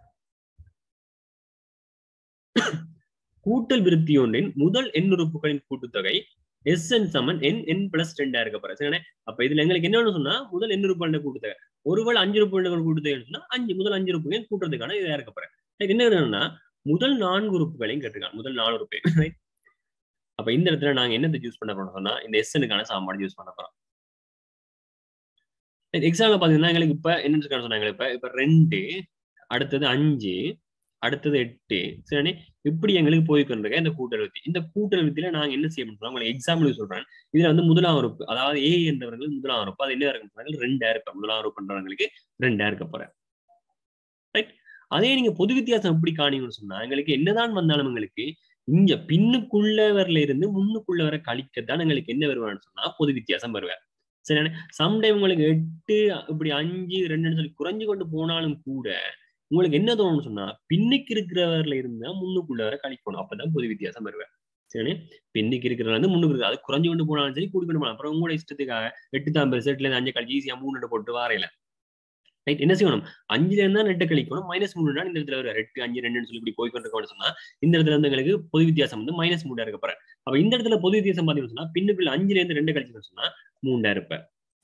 கூட்டல் விருத்தி ஒன்றின் முதல் எண்ணுறுப்புகளின் கூட்டுத்தொகை எஸ் என் சமன் என் என் பிளஸ் ரெண்டா இருக்க போற சரி அப்ப இதுல எங்களுக்கு என்னன்னு சொன்னா முதல் எண்ணுறுப்புகள் கூட்டுத்தொகை ஒருவேளை அஞ்சு ரூபாய் கூட்டுத்தொகைன்னு சொன்னா அஞ்சு முதல் அஞ்சு ரூபாய் கூட்டுறதுக்கான இதா இருக்க போறேன் என்ன என்னன்னா முதல் நான்கு உறுப்புகளையும் கேட்டிருக்காங்க முதல் நாலு ரூபாய் அப்ப இந்த இடத்துல நாங்க என்னத்தை யூஸ் பண்ண போறோம் சொன்னா இந்த எஸ்எனுக்கான சாப்பாடு யூஸ் பண்ண போறோம் எக்ஸாம்பிள் பாத்தீங்கன்னா எங்களுக்கு இப்ப என்ன சொன்னாங்க இப்ப இப்ப ரெண்டு அடுத்தது அஞ்சு அடுத்தது எட்டு சரி இப்படி எங்களுக்கு போய் கொண்டிருக்க இந்த கூட்டல் வித்தி இந்த கூட்டல் வித்தியில நாங்க என்ன செய்ய முடியும் உங்களுக்கு எக்ஸாம்பிள் சொல்றேன் இதுல வந்து முதலாம் உறுப்பு அதாவது ஏ என்றவர்கள் முதலாம் உறுப்பு அது என்ன இருக்கு ரெண்டா இருப்பேன் முதலாம் உறுப்பு பண்றவங்களுக்கு ரெண்டா இருக்க போறேன் ரைட் அதே நீங்க பொது வித்தியாசம் எப்படி காணிங்கன்னு சொன்னா எங்களுக்கு என்னதான் வந்தாலும் எங்களுக்கு இங்க பின்னுக்குள்ளவர்ல இருந்து முன்னுக்குள்ள வர கழிக்கத்தான் எங்களுக்கு என்ன வருவான்னு சொன்னா பொது வித்தியாசம் வருவார் சரி சம்டைம் உங்களுக்கு எட்டு இப்படி அஞ்சு ரெண்டுன்னு சொல்லி குறைஞ்சு கொண்டு போனாலும் கூட உங்களுக்கு என்ன தோணும்னு சொன்னா பின்னுக்கு இருக்கிறவர்ல இருந்தா முன்னுக்குள்ள வர கழிக்கணும் அப்பதான் பொது வித்தியாசம் வருவார் சரி பின்னுக்கு இருக்கிறவங்க வந்து முன்னுக்கு இருக்கு அது குறைஞ்சு கொண்டு போனாலும் சரி கூடி கொண்டு போனாலும் அப்புறம் உங்களோட இஷ்டத்துக்காக எட்டு தான் பெருசு எட்டுல இருந்து அஞ்சு கழிச்சு ஈஸியா மூணு போட்டு வாரையில ரைட் என்ன செய்யணும் அஞ்சுல இருந்தா ரெட்டை கழிக்கணும் மைனஸ் மூணு இந்த இடத்துல ஒரு ரெட்டு அஞ்சு ரெண்டுன்னு சொல்லி இப்படி போய் கொண்டிருக்கோம்னு சொன்னா இந்த இடத்துல இருந்து எங்களுக்கு பொது வித்தியாசம் வந்து மைனஸ் மூணா இருக்க போறேன் அப்ப இந்த இடத்துல பொது வித்தியாசம் பாத்தீங்கன்னு சொன்னா பின்னுக்குள்ள அஞ்சுல இருந்து ரெண்டு கழிச்சுன்னு சொன்னா மூண்டா இருப்ப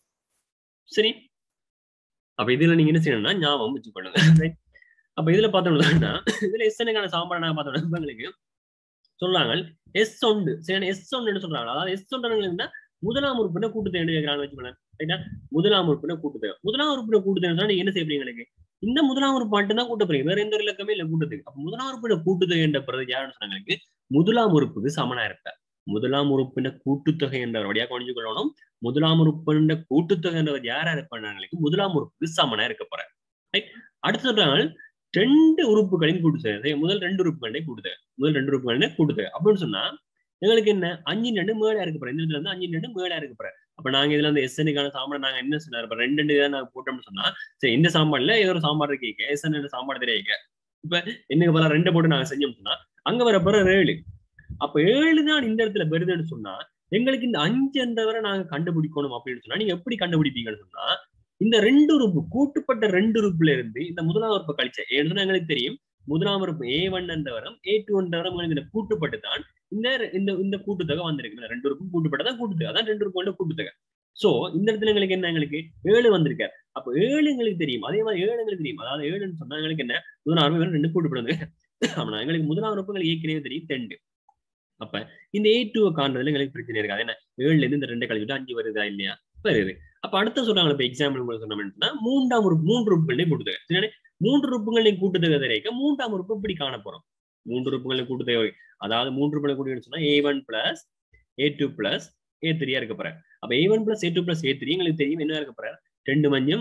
சரி அப்ப இதுல நீங்க என்ன செய்யணும்னா ஞாபகம் வச்சுக்கொள்ளுங்க அப்ப இதுல பார்த்தோம்னா இதுல எஸ்எனுக்கான சாம்பாடு நான் பார்த்தோம்னா எங்களுக்கு சொல்றாங்க எஸ் ஒன்று சரி எஸ் ஒன்று சொல்றாங்க அதாவது எஸ் ஒன்று முதலாம் உறுப்பினர் கூட்டுத்தொகை கேட்கிறான்னு வச்சுக்கோங்களேன் ரைட்டா முதலாம் உறுப்பினர் கூட்டுத்தொகை முதலாம் உறுப்பினர் கூட்டுத்தொகை நீங்க என்ன செய்யறீங்க எனக்கு இந்த முதலாம் உறுப்பு மட்டும் தான் கூட்ட போறீங்க வேற எந்த ஒரு இலக்கமே இல்ல கூட்டத்துக்கு அப்ப முதலாம் உறுப்பினர் கூட்டுத்தொகை என்ற பிறகு யாருன்னு சொன்னாங்களுக்கு முதலாம் உறுப்புக்கு சமனா இருப்ப முதலாம் உறுப்பினர் கூட்டுத்தொகை என்ற வழியாக கவனிச்சு கொள்ளணும் முதலாம் உறுப்பினர் கூட்டுத்தொகை என்றவர் யாரா இருப்பாங்களுக்கு முதலாம் உறுப்புக்கு சமனா இருக்க போறேன் ரைட் அடுத்து சொல்றாங்க ரெண்டு உறுப்புகளின் கூட்டுத்தொகை முதல் ரெண்டு உறுப்புகளையும் கூட்டுத்தொகை முதல் ரெண்டு உறுப்புகளையும் கூட்டுத்தொகை அப்படின்னு சொன்னா எங்களுக்கு என்ன அஞ்சு ரெண்டு மேடா இருக்க போறேன் இந்த இடத்துல வந்து அஞ்சு ரெண்டு மேடா இருக்க போறேன் அப்ப நாங்க இதுல வந்து எஸ்எனுக்கான சாம்பார் நாங்க என்ன சொன்னார் இப்ப ரெண்டு ரெண்டு தான் நாங்க போட்டோம்னு சொன்னா சரி இந்த சாம்பார்ல ஏதோ ஒரு சாம்பார் இருக்கீங்க எஸ்என் சாம்பார் தெரியுங்க இப்ப என்னக்கு பதிலாக ரெண்டு போட்டு நாங்க செஞ்சோம்னு சொன்னா அங்க வர போற ஏழு அப்ப ஏழு தான் இந்த இடத்துல வருதுன்னு சொன்னா எங்களுக்கு இந்த அஞ்சு என்றவரை நாங்க கண்டுபிடிக்கணும் அப்படின்னு சொன்னா நீங்க எப்படி கண்டுபிடிப்பீங்கன்னு சொன்னா இந்த ரெண்டு உறுப்பு கூட்டுப்பட்ட ரெண்டு உறுப்புல இருந்து இந்த முதலாம் உறுப்பு கழிச்ச ஏன்னு சொன்னா எங்களுக்கு தெரியும் முதலாம் உறுப்பு ஏ ஒன் என்றவரம் ஏ டூ என்றவரம் இந்த கூட்டுப்பட்டு தான் இந்த இந்த இந்த கூட்டுத்தொகை வந்திருக்கு ரெண்டு உறுப்பும் கூட்டுப்பட்டதான் கூட்டுத்தொகை அதான் ரெண்டு உறுப்பு கூட்டுத்தொகை சோ இந்த இடத்துல எங்களுக்கு என்ன எங்களுக்கு ஏழு வந்திருக்காரு அப்ப ஏழு எங்களுக்கு தெரியும் அதே மாதிரி ஏழு எங்களுக்கு தெரியும் அதாவது ஏழுன்னு சொன்னா எங்களுக்கு என்ன முதலாம் உறுப்பு ரெண்டு கூட்டுப்படுது ஆமா எங்களுக்கு முதலாம் உறுப்பு எங்களுக்கு ஏற்கனவே தெரியும் ரெண்டு அப்ப இந்த ஏ டூவை காண்றதுல எங்களுக்கு பிரச்சனை இருக்காது என்ன ஏழுல இருந்து இந்த ரெண்டு கழிச்சுட்டு அஞ்சு வருதா இல்லையா வருது அப்ப அடுத்த சொல்றாங்க இப்ப எக்ஸாம்பிள் உங்களுக்கு சொன்னோம்னா மூன்றாம் உறுப்பு மூன்று உறுப்புகளையும் கூட்டுத்தொகை சரி மூன்று உறுப்புகளையும் கூட்டுத்தொகை தெரிவிக்க மூன்றாம் உறுப்பு இப்படி காண போறோம் மூன்று உறுப்புகளையும் கூட்டுத்தொகை அதாவது மூன்று உறுப்புகளை கூட்டி சொன்னா A one plus A two plus A த்ரீயா இருக்க போறேன் அப்ப A one plus A two plus A three எங்களுக்கு தெரியும் என்ன இருக்க போறேன் ரெண்டு மஞ்சம்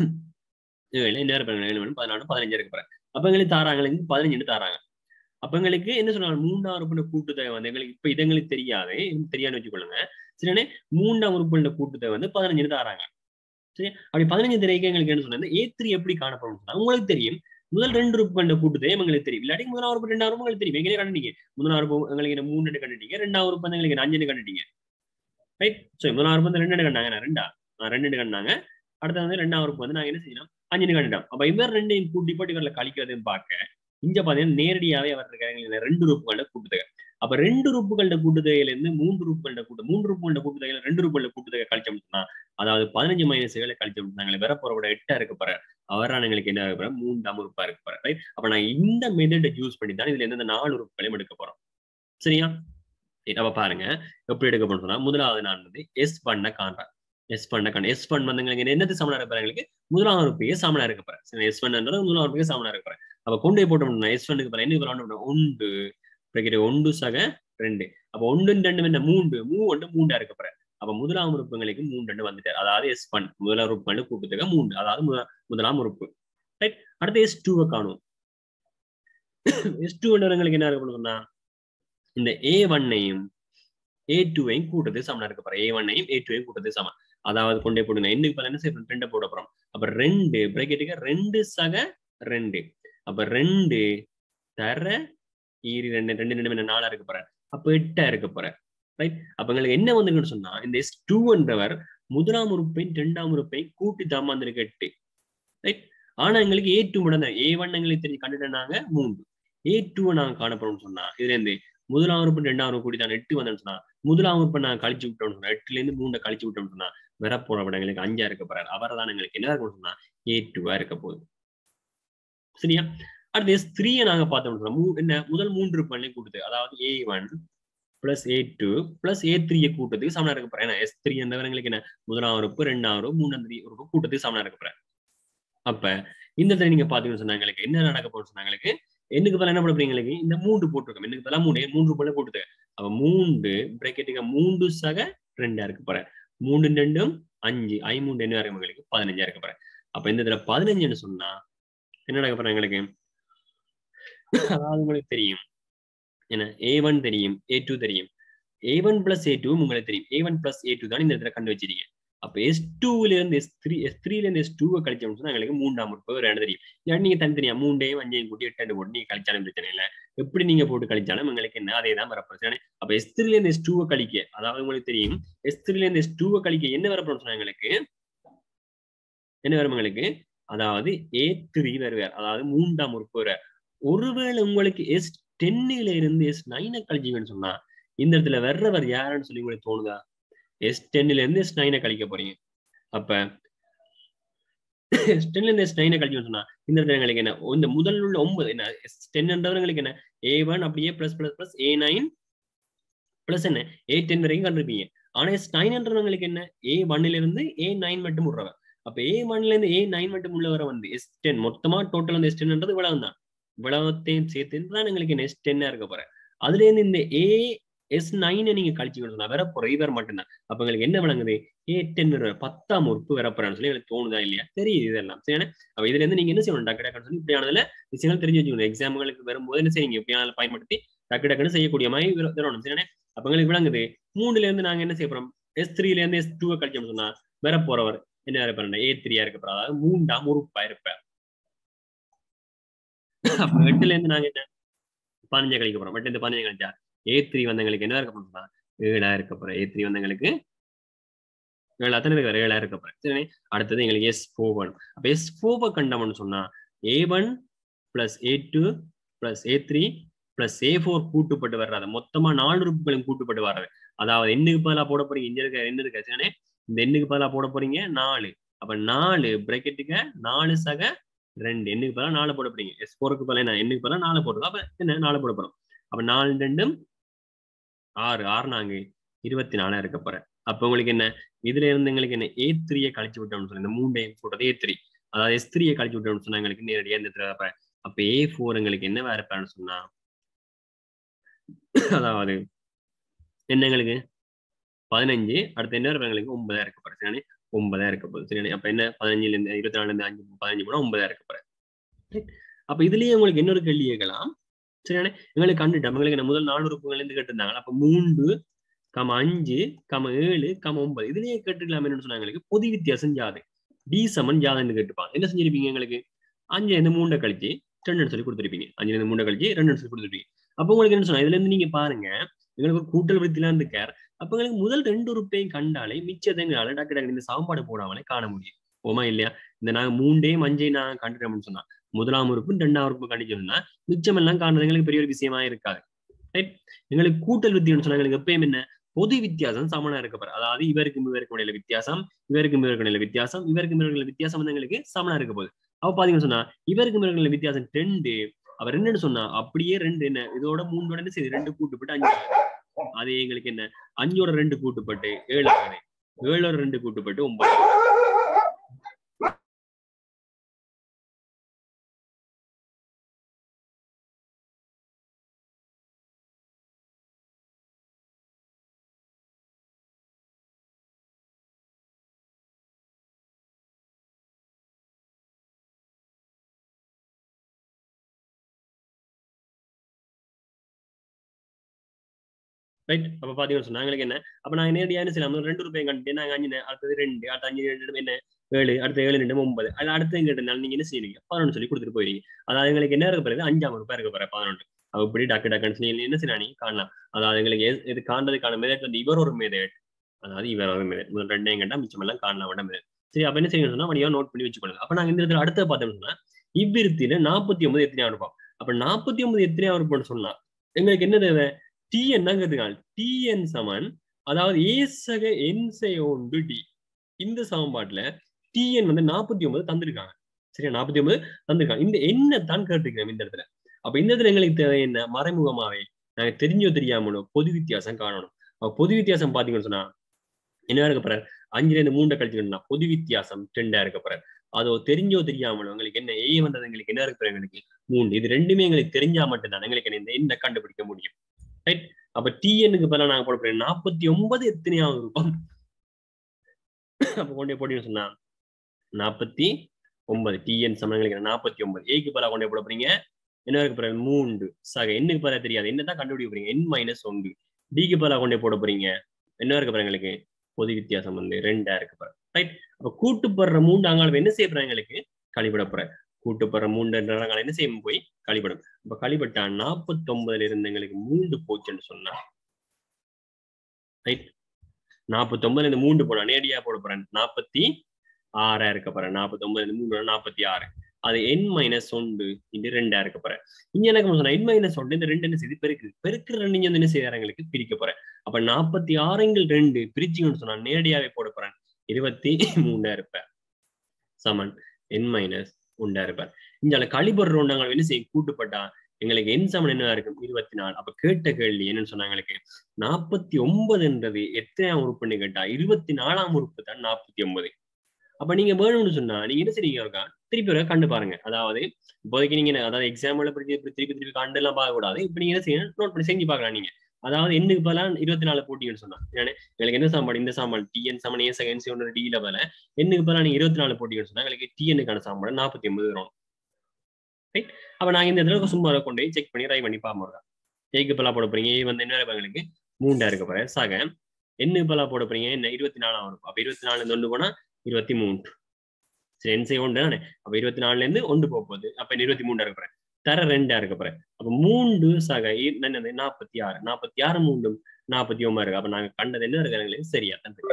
ஏழு என்ன இருக்க ஏழு மணி பதினாலு பதினஞ்சு இருக்க போறேன் அப்ப எங்களுக்கு தாராங்க எங்களுக்கு பதினஞ்சு தாராங்க அப்ப எங்களுக்கு என்ன சொன்னாங்க மூன்றாம் உறுப்பினர் கூட்டுத்தொகை வந்து எங்களுக்கு இப்ப இது எங்களுக்கு தெரியாது தெரியாதுன்னு வச்சுக்கொள்ளுங்க சரிண்ணே மூன்றாம் உறுப்பினர் கூட்டுத்தொகை வந்து பதினஞ்சு தாராங்க சரி அப்படி பதினஞ்சு திரைக்கு எங்களுக்கு என்ன சொன்னா ஏ த்ரீ எப்படி காணப்படும் உங்களுக்கு தெரியும் முதல் ரெண்டு உறுப்புகள் கூட்டுதே எங்களுக்கு தெரியும் இல்லாட்டி முதலாம் உறுப்பு ரெண்டாம் உறுப்பு உங்களுக்கு தெரியும் எங்கே கண்டுட்டீங்க முதலாம் உறுப்பு எங்களுக்கு மூணு கண்டுட்டீங்க ரெண்டாம் உறுப்பு வந்து எங்களுக்கு அஞ்சு கண்டுட்டீங்க ரைட் சரி முதலாம் உறுப்பு வந்து ரெண்டு கண்டாங்க ரெண்டா ரெண்டு கண்டாங்க அடுத்து வந்து ரெண்டாம் உறுப்பு வந்து நாங்க என்ன செய்யணும் அஞ்சு கண்டுட்டோம் அப்ப இவர் ரெண்டையும் கூட்டி போட்டு இவரில் கழிக்கிறதுன்னு பார்க்க இங்க பாத்தீங்கன்னா நேரடியாவே அவர் இருக்காங்க ரெண்டு உறுப்புகள கூட்டுத்தொகை அப்ப அப்ப ரெண்டு உறுப்புகளோட கூட்டுத்தொகையில இருந்து மூன்று உறுப்புகளோட கூட்டு மூன்று உறுப்புகளோட கூட்டுத்தொகையில ரெண்டு உறுப்புகளோட கூட்டுத்தொகை கழிச்சோம்னா அதாவது பதினஞ்சு மைனஸ் ஏழு கழிச்சோம்னா வேற போற எட்டா இருக்க போற அவரான எங்களுக்கு என்ன இருக்க போற மூன்றாம் உறுப்பா இருக்க போற ரைட் அப்ப நான் இந்த மெத்தடை யூஸ் பண்ணி தான் இதுல இருந்து இந்த நாலு உறுப்புகளையும் எடுக்க போறோம் சரியா அப்ப பாருங்க எப்படி எடுக்க போறோம் சொன்னா முதலாவது நான் வந்து எஸ் பண்ண காண்றேன் எஸ் பண்ண காண எஸ் பண்ண வந்து எங்களுக்கு என்னது சமனா இருப்பாரு எங்களுக்கு முதலாம் உறுப்பையே சமனா இருக்க போறேன் சரி எஸ் பண்ணன்றது முதலாம் உறுப்பையே சமனா இருக்க போறேன் அப்ப கொண்டு போய் போட்டோம்னா எஸ் பண்ணுக்கு போறேன் என்ன பண்ணணும் ஒன்று பிறகு ஒன்று சக ரெண்டு அப்ப ஒன்று ரெண்டு என்ன மூன்று மூ ஒன்று மூண்டா இருக்க போறேன் அப்ப முதலாம் உறுப்புகளுக்கு மூன்று ரெண்டு வந்துட்டார் அதாவது எஸ் பன் முதலாம் உறுப்புகள் கூட்டத்துக்கு மூன்று அதாவது முதலாம் உறுப்பு ரைட் அடுத்து எஸ் டூவை காணும் எஸ் டூ எங்களுக்கு என்ன இருக்க சொன்னா இந்த ஏ ஒன்னையும் ஏ டூவையும் கூட்டது சமனா இருக்க போறேன் ஏ ஒன்னையும் ஏ டூவையும் கூட்டது சமம் அதாவது கொண்டே போடுங்க என்னுக்கு பல என்ன செய்யணும் ரெண்டை போட போறோம் அப்ப ரெண்டு பிரேக்கெட்டுக்கு ரெண்டு சக ரெண்டு அப்ப ரெண்டு தர ஈரி ரெண்டு ரெண்டு ரெண்டு நாலா இருக்க போறேன் அப்ப எட்டா இருக்க போறேன் ரைட் அப்ப எங்களுக்கு என்ன வந்துருக்குன்னு சொன்னா இந்த எஸ் டூ என்றவர் முதலாம் உறுப்பையும் இரண்டாம் உறுப்பையும் கூட்டி தாமா வந்திருக்கு எட்டு ரைட் ஆனா எங்களுக்கு ஏ டூ மட்டும் தான் ஏ ஒன் எங்களுக்கு தெரிஞ்சு கண்டுட்டாங்க மூன்று ஏ டூவை நாங்க காணப்படும் சொன்னா இதுல இருந்து முதலாம் உறுப்பு ரெண்டாம் உறுப்பு கூட்டி தான் எட்டு வந்தோம்னு சொன்னா முதலாம் உறுப்பை நான் கழிச்சு விட்டோம்னு சொன்னா எட்டுல இருந்து மூணை கழிச்சு விட்டோம்னு சொன்னா வர போற விட எங்களுக்கு அஞ்சா இருக்க போறாரு அவரை தான் எங்களுக்கு என்ன இருக்கணும் சொன்னா ஏ டூவா இருக்க போகுது சரியா அடுத்து எஸ் த்ரீயை நாங்க பார்த்தோம்னு சொன்னா என்ன முதல் மூன்று பண்ணி கூட்டுது அதாவது A one plus A two plus A த்ரீயை கூட்டத்துக்கு சமனா இருக்க போறேன் ஏன்னா எஸ் த்ரீ எங்களுக்கு என்ன முதலாம் உறுப்பு ரெண்டாம் உறுப்பு மூணாம் த்ரீ உறுப்பு கூட்டத்துக்கு சமனா இருக்க போறேன் அப்ப இந்த இடத்துல நீங்க பாத்தீங்கன்னு சொன்னா எங்களுக்கு என்ன நடக்க போகுது சொன்னா எங்களுக்கு என்னுக்கு பதில் என்ன பண்ண எங்களுக்கு இந்த மூன்று போட்டிருக்கோம் என்னுக்கு பதிலாக மூணு மூன்று போல கூட்டுது அப்ப மூன்று பிரேக்கெட்டுக்கு மூன்று சக ரெண்டா இருக்க போறேன் மூன்று ரெண்டும் அஞ்சு ஐ மூன்று என்ன இருக்கு எங்களுக்கு பதினஞ்சா இருக்க போறேன் அப்ப இந்த இதுல பதினஞ்சுன்னு சொன்னா என்ன நடக்க போறேன் எங்களுக்கு அதாவது உங்களுக்கு தெரியும் என்ன ஏ ஒன் தெரியும் ஏ டூ தெரியும் A one plus A two உங்களுக்கு தெரியும் A one plus A two தான் இந்த இடத்துல கண்டு வச்சிருக்கீங்க அப்ப எஸ் டூல இருந்து எஸ் த்ரீ எஸ் த்ரீல இருந்து எஸ் டூவை கழிச்சோம்னு சொன்னா எங்களுக்கு மூன்றாம் உறுப்பு ரெண்டு தெரியும் ஏன்னா நீங்க தனித்தனியா மூண்டையும் அஞ்சையும் கூட்டி எட்டு போட்டு நீங்க கழிச்சாலும் பிரச்சனை இல்லை எப்படி நீங்க போட்டு கழிச்சாலும் உங்களுக்கு என்ன அதே தான் வரப்போம் அப்ப எஸ் த்ரீல இருந்து எஸ் டூவை கழிக்க அதாவது உங்களுக்கு தெரியும் எஸ் த்ரீல இருந்து எஸ் டூவை கழிக்க என்ன வரப்போம் சொன்னா எங்களுக்கு என்ன வரும் எங்களுக்கு அதாவது ஏ த்ரீ வருவார் அதாவது மூன்றாம் உறுப்பு வருவார் ஒருவேளை உங்களுக்கு எஸ் டென்னில இருந்து எஸ் நைனை கழிச்சிங்கன்னு சொன்னா இந்த இடத்துல வர்றவர் யாருன்னு சொல்லி உங்களுக்கு தோணுதா எஸ் டென்னில இருந்து எஸ் நைனை கழிக்க போறீங்க அப்ப எஸ் டென்ல இருந்து எஸ் நைனை கழிச்சு சொன்னா இந்த இடத்துல எங்களுக்கு என்ன இந்த முதல் உள்ள ஒன்பது என்ன எஸ் டென்ன்றவங்களுக்கு என்ன ஏ ஒன் அப்படியே plus plus plus A nine plus என்ன ஏ டென் வரைக்கும் கண்டிருப்பீங்க ஆனா எஸ் நைன்ன்றவங்களுக்கு என்ன ஏ ஒன்னுல இருந்து ஏ நைன் மட்டும் விடுறவன் அப்ப ஏ ஒன்ல இருந்து ஏ நைன் மட்டும் உள்ளவரை வந்து எஸ் டென் மொத்தமா டோட்டல் வந்து எஸ் டென்ன்றது இவ்வளவு தான் இவ்வளவத்தையும் சேர்த்து தான் எங்களுக்கு என்ன எஸ் டென்னா இருக்க போறேன் அதுல இருந்து இந்த ஏ எஸ் நைனை நீங்க கழிச்சு சொன்னா வேற போற இவர் மட்டும்தான் அப்ப எங்களுக்கு என்ன விளங்குது ஏ டென் பத்தாம் உறுப்பு வரப்போறான்னு சொல்லி எனக்கு தோணுதா இல்லையா தெரியுது இதெல்லாம் சரி அப்ப இதுல இருந்து நீங்க என்ன செய்யணும் டக்கு டக்குன்னு சொல்லி இப்படியானதுல விஷயங்கள் தெரிஞ்சு வச்சுக்கணும் எக்ஸாம்களுக்கு வரும்போது என்ன செய்யுங்க இப்படியான பயன்படுத்தி டக்கு டக்குன்னு செய்யக்கூடிய மாதிரி தரணும் சரி அப்ப எங்களுக்கு விளங்குது மூணுல இருந்து நாங்க என்ன செய்ய போறோம் எஸ் த்ரீல இருந்து எஸ் டூவை கழிச்சோம்னு சொன்னா வர போறவர் என்ன இருப்பாரு ஏ த்ரீயா இருக்க போறா அதாவது மூன்றாம் உறுப்பா இருப்பார் அப்ப எட்டுல இருந்து நாங்க என்ன பதினஞ்சா கழிக்க போறோம் எட்டு இந்த பதினஞ்சு கழிச்சா ஏ த்ரீ வந்தவங்களுக்கு என்ன இருக்க போறோம்னா ஏழா இருக்க போறோம் ஏ த்ரீ வந்தவங்களுக்கு ஏழு அத்தனை இருக்க ஏழா இருக்க போறேன் சரி அடுத்தது எங்களுக்கு எஸ் ஃபோர் ஒன் அப்ப எஸ் ஃபோவை கண்டோம்னு சொன்னா A one plus A two plus A three plus A four கூட்டுப்பட்டு வர்றது மொத்தமா நாலு உறுப்புகளும் கூட்டுப்பட்டு வர்றது அதாவது எண்ணுக்கு பதிலாக போட போறீங்க இங்க இருக்க என்ன இருக்க சரி இந்த எண்ணுக்கு பதிலாக போட போறீங்க நாலு அப்ப நாலு பிரேக்கெட்டுக்கு நாலு சக ரெண்டு எண்ணுக்கு பதிலாக நாலு போட போறீங்க எஸ் ஃபோருக்கு பதிலாக என்ன எண்ணுக்கு பதிலாக நாலு போடுறோம் அப்ப என்ன நாலு போட போறோம் அப்ப நாலு ரெண்டும் ஆறு ஆறு நாங்க இருபத்தி நாலா இருக்க போறேன் அப்ப உங்களுக்கு என்ன இதுல இருந்து எங்களுக்கு என்ன ஏ த்ரீயை கழிச்சு விட்டோம்னு சொல்லி இந்த மூண்டையும் போட்டது ஏ த்ரீ அதாவது எஸ் த்ரீயை கழிச்சு விட்டோம்னு சொன்னா எங்களுக்கு நேரடியா இந்த இடத்துல அப்ப ஏ ஃபோர் எங்களுக்கு என்னவா இருப்பாருன்னு சொன்னா அதாவது என்ன எங்களுக்கு பதினஞ்சு அடுத்து என்ன இருப்பா எங்களுக்கு ஒன்பதா இருக்க போறேன் சரி ஒன்பதா இருக்க போகுது சரி அப்ப என்ன பதினஞ்சுல இருந்து இருபத்தி நாலுல இருந்து அஞ்சு பதினஞ்சு போனா ஒன்பதா இருக்க போறேன் அப்ப இதுலயே உங்களுக்கு இன்னொரு கேள்வி கேட்கலாம் சரியான எங்களுக்கு கண்டுட்டோம் எங்களுக்கு முதல் நானூறு உறுப்புகள் இருந்து கேட்டிருந்தாங்க அப்ப மூன்று கம அஞ்சு கம ஏழு கம ஒன்பது இதுலயே கேட்டுக்கலாம் என்னன்னு சொன்னாங்க எங்களுக்கு பொது வித்தியாசம் ஜாது டி சமன் ஜாதன்னு கேட்டுப்பாங்க என்ன செஞ்சிருப்பீங்க எங்களுக்கு அஞ்சு இருந்து மூண்டை கழிச்சு ரெண்டு சொல்லி கொடுத்துருப்பீங்க அஞ்சுல இருந்து மூண்டை கழிச்சு ரெண்டு சொல்லி கொடுத்துருப்பீங்க அப்ப உங்களுக்கு என்ன சொன்னா இதுல இருந்து நீங்க பாருங்க எங்களுக்கு ஒரு கூட்டல் விருத்திலாம் இருக்கார் அப்ப எங்களுக்கு முதல் ரெண்டு உறுப்பையும் கண்டாலே மிச்சத்தைங்களால டக்கு டக்கு இந்த சாப்பாடு போடாமலே காண முடியும் ஓமா இல்லையா இந்த நாங்க மூண்டையும் அஞ்சையும் நாங்க கண்டுட்டோம்னு சொன்னா முதலாம் உறுப்பு ரெண்டாம் உறுப்பு கண்டிச்சோம்னா மிச்சம் எல்லாம் காணுறது எங்களுக்கு பெரிய ஒரு விஷயமா இருக்காது ரைட் எங்களுக்கு கூட்டல் வித்தியாசம் சொன்னா எங்களுக்கு எப்பயும் என்ன பொது வித்தியாசம் சமனா இருக்க அதாவது இவருக்கும் இவருக்கும் இடையில வித்தியாசம் இவருக்கும் இவருக்கும் இடையில வித்தியாசம் இவருக்கும் இவருக்கும் வித்தியாசம் வந்து எங்களுக்கு சமனா இருக்க போகுது அப்ப பாத்தீங்கன்னு சொன்னா இவருக்கும் இவருக்கும் வித்தியாசம் ரெண்டு அவர் என்னன்னு சொன்னா அப்படியே ரெண்டு என்ன இதோட மூணோட என்ன செய்யுது ரெண்டு கூட்டுப்பட்டு அஞ்சு ஆகுது அது எங்களுக்கு என்ன அஞ்சோட ரெண்டு கூட்டுப்பட்டு ஏழு ஆகுது ஏழோட ரெண்டு கூட்டுப்பட்டு ஒன்பது ஆகுது. ரைட் அப்ப பாத்தீங்கன்னு சொன்னா எங்களுக்கு என்ன அப்ப நாங்க நேரடியா என்ன செய்யலாம் ரெண்டு ரூபாய் கண்டு நாங்க அஞ்சு நே- அடுத்தது ரெண்டு அடுத்த அஞ்சு ரெண்டு என்ன ஏழு அடுத்த ஏழு ரெண்டு ஒன்பது அது அடுத்து கேட்டனால நீங்க என்ன செய்வீங்க பதினொன்று சொல்லி கொடுத்துட்டு போயிருங்க அதாவது எங்களுக்கு என்ன இருக்க போறது அஞ்சாம் ரூபாய் இருக்க போற பதினொன்று அப்ப இப்படி டக்கு டக்குன்னு சொல்லி என்ன செய்யலாம் நீங்க காணலாம் அதாவது எங்களுக்கு எது- இது காண்றதுக்கான மெதட் வந்து இவர் ஒரு மெதட் அதாவது இவர் ஒரு மெதட் முதல் ரெண்டையும் கண்டா மிச்சம் எல்லாம் காணலாம் விட மெதட் சரி அப்ப என்ன செய்யணும் சொன்னா வழியா நோட் பண்ணி வச்சுக்கொள்ளுங்க அப்ப நாங்க இந்த இடத்துல அடுத்த பார்த்தோம்னு சொன்னா இவ்விருத்தியில நாற்பத்தி ஒன்பது எத்தனையாவது ரூபாய் அப்ப நாற்பத்தி ஒன்பது எத்தனையாவது ரூபாய்னு சொன்னா எங்களுக்கு என்ன தேவை டிஎன் தான் கேட்டுக்காங்க டிஎன் சமன் அதாவது ஏசக என்சை ஒன்று டி இந்த சமன்பாட்டுல டிஎன் வந்து நாற்பத்தி ஒன்பது தந்திருக்காங்க சரியா நாற்பத்தி ஒன்பது தந்திருக்காங்க இந்த என்ன தான் கேட்டுக்கிறோம் இந்த இடத்துல அப்ப இந்த இடத்துல எங்களுக்கு தேவை என்ன மறைமுகமாவே நாங்க தெரிஞ்சோ தெரியாமலோ பொது வித்தியாசம் காணணும் அப்ப பொது வித்தியாசம் பாத்தீங்கன்னு சொன்னா என்ன இருக்க போறாரு அஞ்சுல இருந்து மூண்டை கழிச்சுக்கணும்னா பொது வித்தியாசம் ரெண்டா இருக்க போறாரு அதோ தெரிஞ்சோ தெரியாமலோ எங்களுக்கு என்ன ஏ வந்தது எங்களுக்கு என்ன இருக்கு எங்களுக்கு மூணு இது ரெண்டுமே எங்களுக்கு தெரிஞ்சா மட்டும்தான் எங்களுக்கு என்ன இந்த எண்ணை கண்டுபிடிக்க முடியும் ரைட் அப்ப டிஎனுக்கு பதிலா நாங்க போட போறோம் நாற்பத்தி ஒன்பது எத்தனையாவது ரூபாய் அப்ப கொண்டே போட்டீங்கன்னு சொன்னா நாற்பத்தி ஒன்பது டிஎன் சமயங்களுக்கு நாற்பத்தி ஒன்பது ஏக்கு பதிலா கொண்டே போட போறீங்க என்ன இருக்கு போறீங்க மூன்று சக என்னுக்கு பதிலா தெரியாது என்னதான் கண்டுபிடிக்க போறீங்க என் மைனஸ் ஒன்று டிக்கு பதிலா கொண்டே போட போறீங்க என்ன இருக்கு போறீங்க எங்களுக்கு பொது வித்தியாசம் வந்து ரெண்டா இருக்கு போற ரைட் அப்ப கூட்டுப்படுற மூன்று அங்காளம் என்ன செய்ய போறாங்க எங்களுக்கு கழிவிட போற கூட்டுப்படுற மூன்று அங்காளம் என்ன செய்யும் போய் கழிவிடும் இப்ப கழிப்பட்டா நாற்பத்தி ஒன்பதுல இருந்து எங்களுக்கு மூன்று போச்சுன்னு சொன்னா ரைட் நாற்பத்தி ஒன்பதுல இருந்து மூன்று போனா நேரடியா போட போறேன் நாற்பத்தி ஆறா இருக்க போறேன் நாற்பத்தி ஒன்பதுல இருந்து மூணு நாற்பத்தி ஆறு அது என் மைனஸ் ஒன்று இது ரெண்டா இருக்க போறேன் இங்க எனக்கு சொன்னா என் மைனஸ் ஒன்று இந்த ரெண்டு என்ன செய்து பெருக்கு பெருக்கிற ரெண்டு இங்க வந்து என்ன செய்யறாங்க எங்களுக்கு பிரிக்க போறேன் அப்ப நாற்பத்தி ஆறுங்கள் ரெண்டு பிரிச்சுங்கன்னு சொன்னா நேரடியாவே போட போறேன் இருபத்தி மூணா இருப்பேன் சமன் என் மைனஸ் உண்டா இருப்பார் இங்க கழிபடுற நாங்கள் என்ன செய்யும் கூட்டுப்பட்டா எங்களுக்கு என் சமன் என்ன இருக்கும் இருபத்தி நாலு அப்ப கேட்ட கேள்வி என்னன்னு சொன்னா எங்களுக்கு நாற்பத்தி ஒன்பதுன்றது எத்தனையாம் உறுப்புன்னு கேட்டா இருபத்தி நாலாம் உறுப்பு தான் நாற்பத்தி ஒன்பது அப்ப நீங்க வேணும்னு சொன்னா நீங்க என்ன செய்றீங்க இருக்கா திருப்பி ஒரு கண்டு பாருங்க அதாவது இப்போதைக்கு நீங்க என்ன- அதாவது எக்ஸாம்பிள் இப்படி இப்படி திருப்பி திருப்பி கண்டு எல்லாம் பார்க்க கூடாது இப்ப நீங்க என்ன செய்யணும் நோட் பண்ணி செஞ்சு பார்க்கலாம் நீங்க அதாவது எண்ணுக்கு பதிலா இருபத்தி நாலு போட்டிங்கன்னு சொன்னா ஏன்னா எங்களுக்கு என்ன சாம்பாடு இந்த சாம்பாடு T N A second C ஒன்று டில பதில எண்ணுக்கு பதிலா நீங்க இருபத்தி நாலு போட்டிங்கன்னு சொன்னா எங்களுக்கு டிஎன்னுக்கான சாம்பாடு நாற்பத்தி ஒன்பது வரும் ரைட் அப்ப நாங்க இந்த இடத்துல சும்மா கொண்டு போய் செக் பண்ணி ட்ரை பண்ணி பார்ப்போம் ஏக்கு பலா போட போறீங்க ஏ வந்து என்ன இருக்கும் எங்களுக்கு மூண்டா இருக்க போற சக எண்ணுக்கு பலா போட போறீங்க என்ன இருபத்தி நாலாம் வரும் அப்ப இருபத்தி நாலுல இருந்து ஒன்று போனா இருபத்தி மூன்று சரி என் செய்ய ஒன்று தானே அப்ப இருபத்தி நாலுல இருந்து ஒன்று போக போகுது அப்ப இருபத்தி மூண்டா இருக்க போறேன் தர ரெண்டா இருக்க போறேன் அப்ப மூன்று சக இ- என்னது நாற்பத்தி ஆறு நாற்பத்தி ஆறு மூன்றும் நாற்பத்தி ஒன்பது இருக்கு அப்ப நாங்க கண்டது என்ன இருக்கு எங்களுக்கு சரியா தான் இருக்கு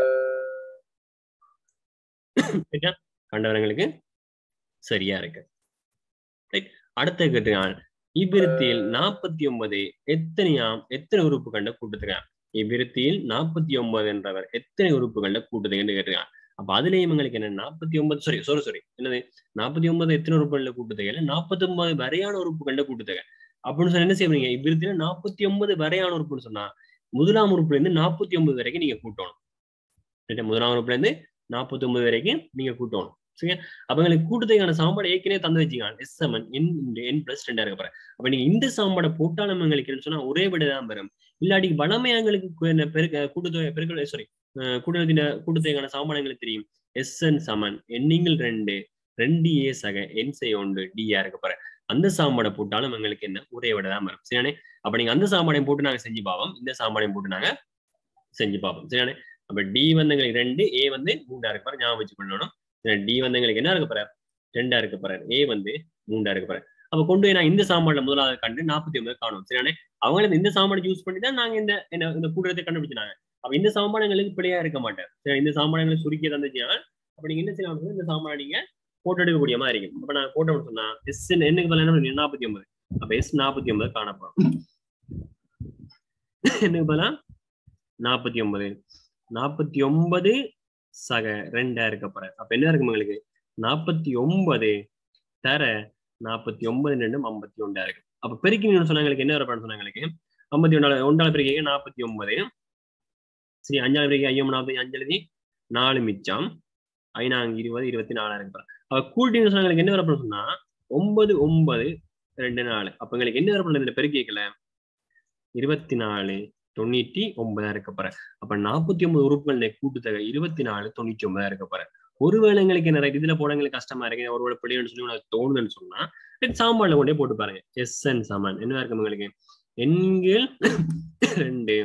சரியா கண்டவர்களுக்கு சரியா இருக்கு ரைட் அடுத்த கேட்டுக்கான் இவ்விருத்தியில் நாற்பத்தி ஒன்பது எத்தனையாம் எத்தனை உறுப்பு கண்ட கூட்டுத்துக்கான் இவ்விருத்தியில் நாற்பத்தி ஒன்பது என்றவர் எத்தனை உறுப்பு கண்ட கூட்டுதுன்னு கேட்டுக்கான் அப்ப அதுலயும் எங்களுக்கு என்ன நாற்பத்தி ஒன்பது சாரி சாரி சாரி என்னது நாற்பத்தி ஒன்பது எத்தனை உறுப்புகள்ல கூட்டுத்தொகை நாற்பத்தி ஒன்பது வரையான உறுப்புகள்ல கூட்டுத்தொகை அப்படின்னு சொன்னா என்ன செய்வீங்க இவ்விருத்தியில நாற்பத்தி ஒன்பது வரையான உறுப்புன்னு சொன்னா முதலாம் உறுப்புல இருந்து நாற்பத்தி ஒன்பது வரைக்கும் நீங்க கூட்டணும் சரியா? முதலாம் உறுப்புல இருந்து நாற்பத்தி ஒன்பது வரைக்கும் நீங்க கூட்டணும் சரியா அப்ப எங்களுக்கு கூட்டத்துக்கான சாம்பாடு ஏற்கனவே தந்து வச்சுக்கலாம் S seven N N plus ரெண்டா இருக்க போறேன் அப்ப நீங்க இந்த சாம்பாடை போட்டாலும் எங்களுக்கு என்னன்னு சொன்னா ஒரே விட தான் பெறும் இல்லாட்டி வளமை எங்களுக்கு கு- என்ன பெருக்க கூட்டுத்தொகை பெருக்க சாரி கூட்டத்தின கூட்டத்துக்கான சாம்பாடு எங்களுக்கு தெரியும் எஸ் என் சமன் எண்ணிங்கள் ரெண்டு ரெண்டு ஏ சக என் செய்ய ஒன்று டியா இருக்க போறேன் அந்த சாம்பாடை போட்டாலும் எங்களுக்கு என்ன ஒரே விட தான் வரும் சரியானே அப்ப நீங்க அந்த சாம்பாடையும் போட்டு நாங்க செஞ்சு பார்ப்போம் இந்த சாம்பாடையும் போட்டு நாங்க செஞ்சு பார்ப்போம் சரியானே அப்ப டி வந்து எங்களுக்கு ரெண்டு ஏ வந்து மூண்டா இருக்க போற ஞாபகம் வச்சுக்கொள்ளணும் டி வந்து எங்களுக்கு என்ன இருக்க போறார் ரெண்டா இருக்க போறார் ஏ வந்து மூண்டா இருக்க போறார் அப்ப கொண்டு போய் நான் இந்த சாம்பாடுல முதலாவது கண்டு நாற்பத்தி ஒன்பது காணும் சரியானே அவங்க இந்த சாம்பாடு யூஸ் பண்ணி தான் நாங்க இந்த என்ன இந்த கூடுறதை கண்டுபிடிச்சாங்க அப்ப இந்த சாம்பாடு எங்களுக்கு பிழையா இருக்க மாட்டேன் சரி இந்த சாம்பாடு எங்களுக்கு சுருக்கி தந்துச்சுன்னா அப்ப நீங்க என்ன செய்யலாம் அப்படின்னா, இந்த சாம்பாடு நீங்க போட்டோ எடுக்கக்கூடிய மாதிரி இருக்கும் அப்ப நான் போட்டோ சொன்னா எஸ் என்னுக்கு பதிலா என்ன நாற்பத்தி ஒன்பது அப்ப எஸ் நாற்பத்தி ஒன்பது காணப்படும் என்னக்கு பதிலா நாற்பத்தி ஒன்பது நாற்பத்தி ஒன்பது சக ரெண்டா இருக்க போற அப்ப என்ன இருக்கும் உங்களுக்கு நாற்பத்தி ஒன்பது தர நாற்பத்தி ஒன்பது ரெண்டும் ஐம்பத்தி ஒன்றா இருக்கு அப்ப பெருக்கி சொன்னாங்களுக்கு என்ன வரப்பான்னு சொன்னாங்களுக்கு ஐம்பத்தி ஒன்றால ஒன்றால பெருக்கி நாற்பத்தி ஒன்பது சரி அஞ்சாவது பெருக்கி ஐயம் நாற்பத்தி அஞ்சு நாலு மிச்சம் ஐநாங்க இருபது இருபத்தி நாலாயிரம் இருக்கு அப்ப கூட்டின்னு சொன்னாங்களுக்கு என்ன வரப்போன்னு சொன்னா ஒன்பது ஒன்பது ரெண்டு நாலு அப்ப எங்களுக்கு என்ன வரப்போம் இதுல பெருக்கிக்கல இருபத்தி நாலு தொண்ணூத்தி ஒன்பதா இருக்க போற அப்ப நாற்பத்தி ஒன்பது உறுப்புகளுடைய கூட்டுத்தொகை இருபத்தி நாலு தொண்ணூத்தி ஒன்பதா இருக்க போற ஒருவேளை எங்களுக்கு என்ன இதுல போட எங்களுக்கு கஷ்டமா இருக்கு ஒருவேளை பிள்ளைன்னு சொல்லி உனக்கு தோணுதுன்னு சொன்னா சாம்பார்ல கொண்டே போட்டு பாருங்க எஸ் என் சமன் என்ன இருக்கும் உங்களுக்கு எண்கள் ரெண்டு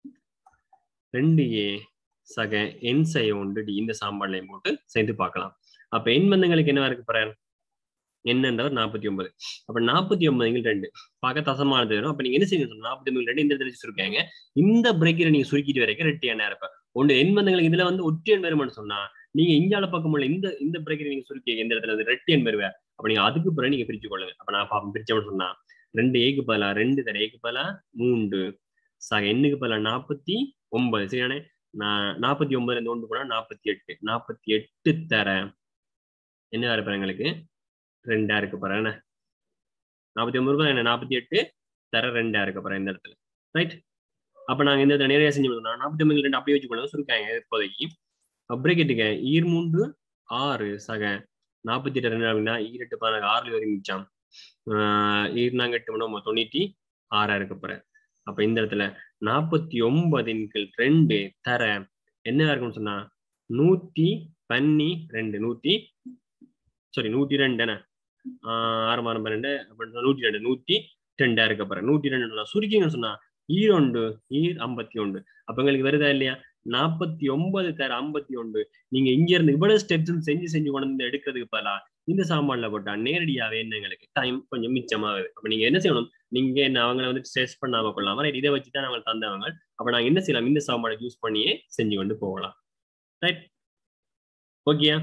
ரெண்டு ஏ சக என் செய்ய உண்டு டி இந்த சாம்பார்லையும் போட்டு சேர்த்து பார்க்கலாம் அப்ப எண் பந்தங்களுக்கு என்ன இருக்கு பாரு என்னன்றவர் நாற்பத்தி ஒன்பது அப்ப நாற்பத்தி ஒன்பது ரெண்டு பார்க்க தசமானது வரும் அப்ப நீங்க என்ன செய்யணும் நாற்பத்தி ஒன்பது ரெண்டு இந்த இடத்துல சுருக்காங்க இந்த பிரேக்கில நீங்க சுருக்கிட்டு வரைக்கும் ரெட்டி என்ன இருப்ப ஒன்று எண் பந்தங்களுக்கு இதுல வந்து ஒற்றியன் வருமானு சொன்னா நீங்க இஞ்சால பக்கம் உள்ள இந்த இந்த பிரேக்கில் நீங்க சுருக்கி இந்த இடத்துல வந்து ரெட்டி எண் வருவேன் அப்ப நீங்க அதுக்கு பிறகு நீங்க பிரிச்சு கொள்ளுங்க அப்ப நான் பாப்போம் பிரிச்சோம்னு சொன்னா ரெண்டு ஏக்கு பதிலா ரெண்டு தர ஏக்கு பதிலா மூன்று சக எண்ணுக்கு பதிலா நாற்பத்தி ஒன்பது சரியானே நான் நாற்பத்தி ஒன்பதுல இருந்து ஒன்று போனா நாற்பத்தி எட்டு நாற்பத்தி எட்டு தர என்ன இருப்பேன் எங்களுக்கு ரெண்டா இருக்கு பாரு என்ன நாற்பத்தி ஒன்பது ரூபாய் என்ன நாற்பத்தி எட்டு தர ரெண்டா இருக்கு பாரு இந்த இடத்துல ரைட் அப்ப நாங்க இந்த இடத்துல நிறைய செஞ்சு கொடுக்கணும் நாற்பத்தி ஒன்பது ரெண்டு அப்படியே வச்சு கொண்டு சுருக்காங்க இப்போதைக்கு பிரேக்கெட்டுங்க ஈர் மூன்று ஆறு சக நாற்பத்தி எட்டு ரெண்டு அப்படின்னா ஈரெட்டு பதினாறு ஆறுல வரை மிச்சம் ஈர் நாங்க எட்டு மணி தொண்ணூத்தி ஆறா இருக்க போற அப்ப இந்த இடத்துல நாற்பத்தி ஒன்பதின் கீழ் ரெண்டு தர என்ன இருக்கும்னு சொன்னா நூத்தி பன்னி ரெண்டு நூத்தி சாரி நூத்தி ரெண்டு என்ன ஆறு மாதம் பன்னெண்டு அப்படின்னு நூத்தி ரெண்டு நூத்தி ரெண்டா இருக்க போற நூத்தி ரெண்டு சுருக்கிங்கன்னு சொன்னா ஈரொண்டு ஈர் ஐம்பத்தி ஒன்று அப்ப எங்களுக்கு வருதா இல்லையா நாற்பத்தி ஒன்பது தர ஐம்பத்தி ஒன்று நீங்க இங்க இருந்து இவ்வளவு ஸ்டெப்ஸ் செஞ்சு செஞ்சு கொண்டு வந்து எடுக்கிறதுக்கு பதிலா இந்த சாமான்ல போட்டா நேரடியாவே என்ன எங்களுக்கு டைம் கொஞ்சம் மிச்சமாகுது அப்ப நீங்க என்ன செய்யணும் நீங்க என்ன அவங்கள வந்து ஸ்ட்ரெஸ் பண்ணாம கொள்ளாம ரைட் இதை வச்சுதான் அவங்க தந்தவங்க அப்ப நாங்க என்ன செய்யலாம் இந்த சாமானை யூஸ் பண்ணியே செஞ்சு கொண்டு போகலாம் ரைட் ஓகேயா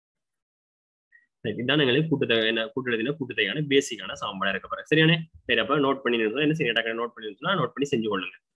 இதான் எங்களுக்கு கூட்டத்தொகை என்ன கூட்டுறதுனா கூட்டத்தையான பேசிக்கான சாம்பாடா இருக்க போறேன் சரியானே சரி அப்ப நோட் பண்ணி என்ன சரி நோட் பண்ணி நோட் பண்ணி செஞ்சு கொள்ளுங்க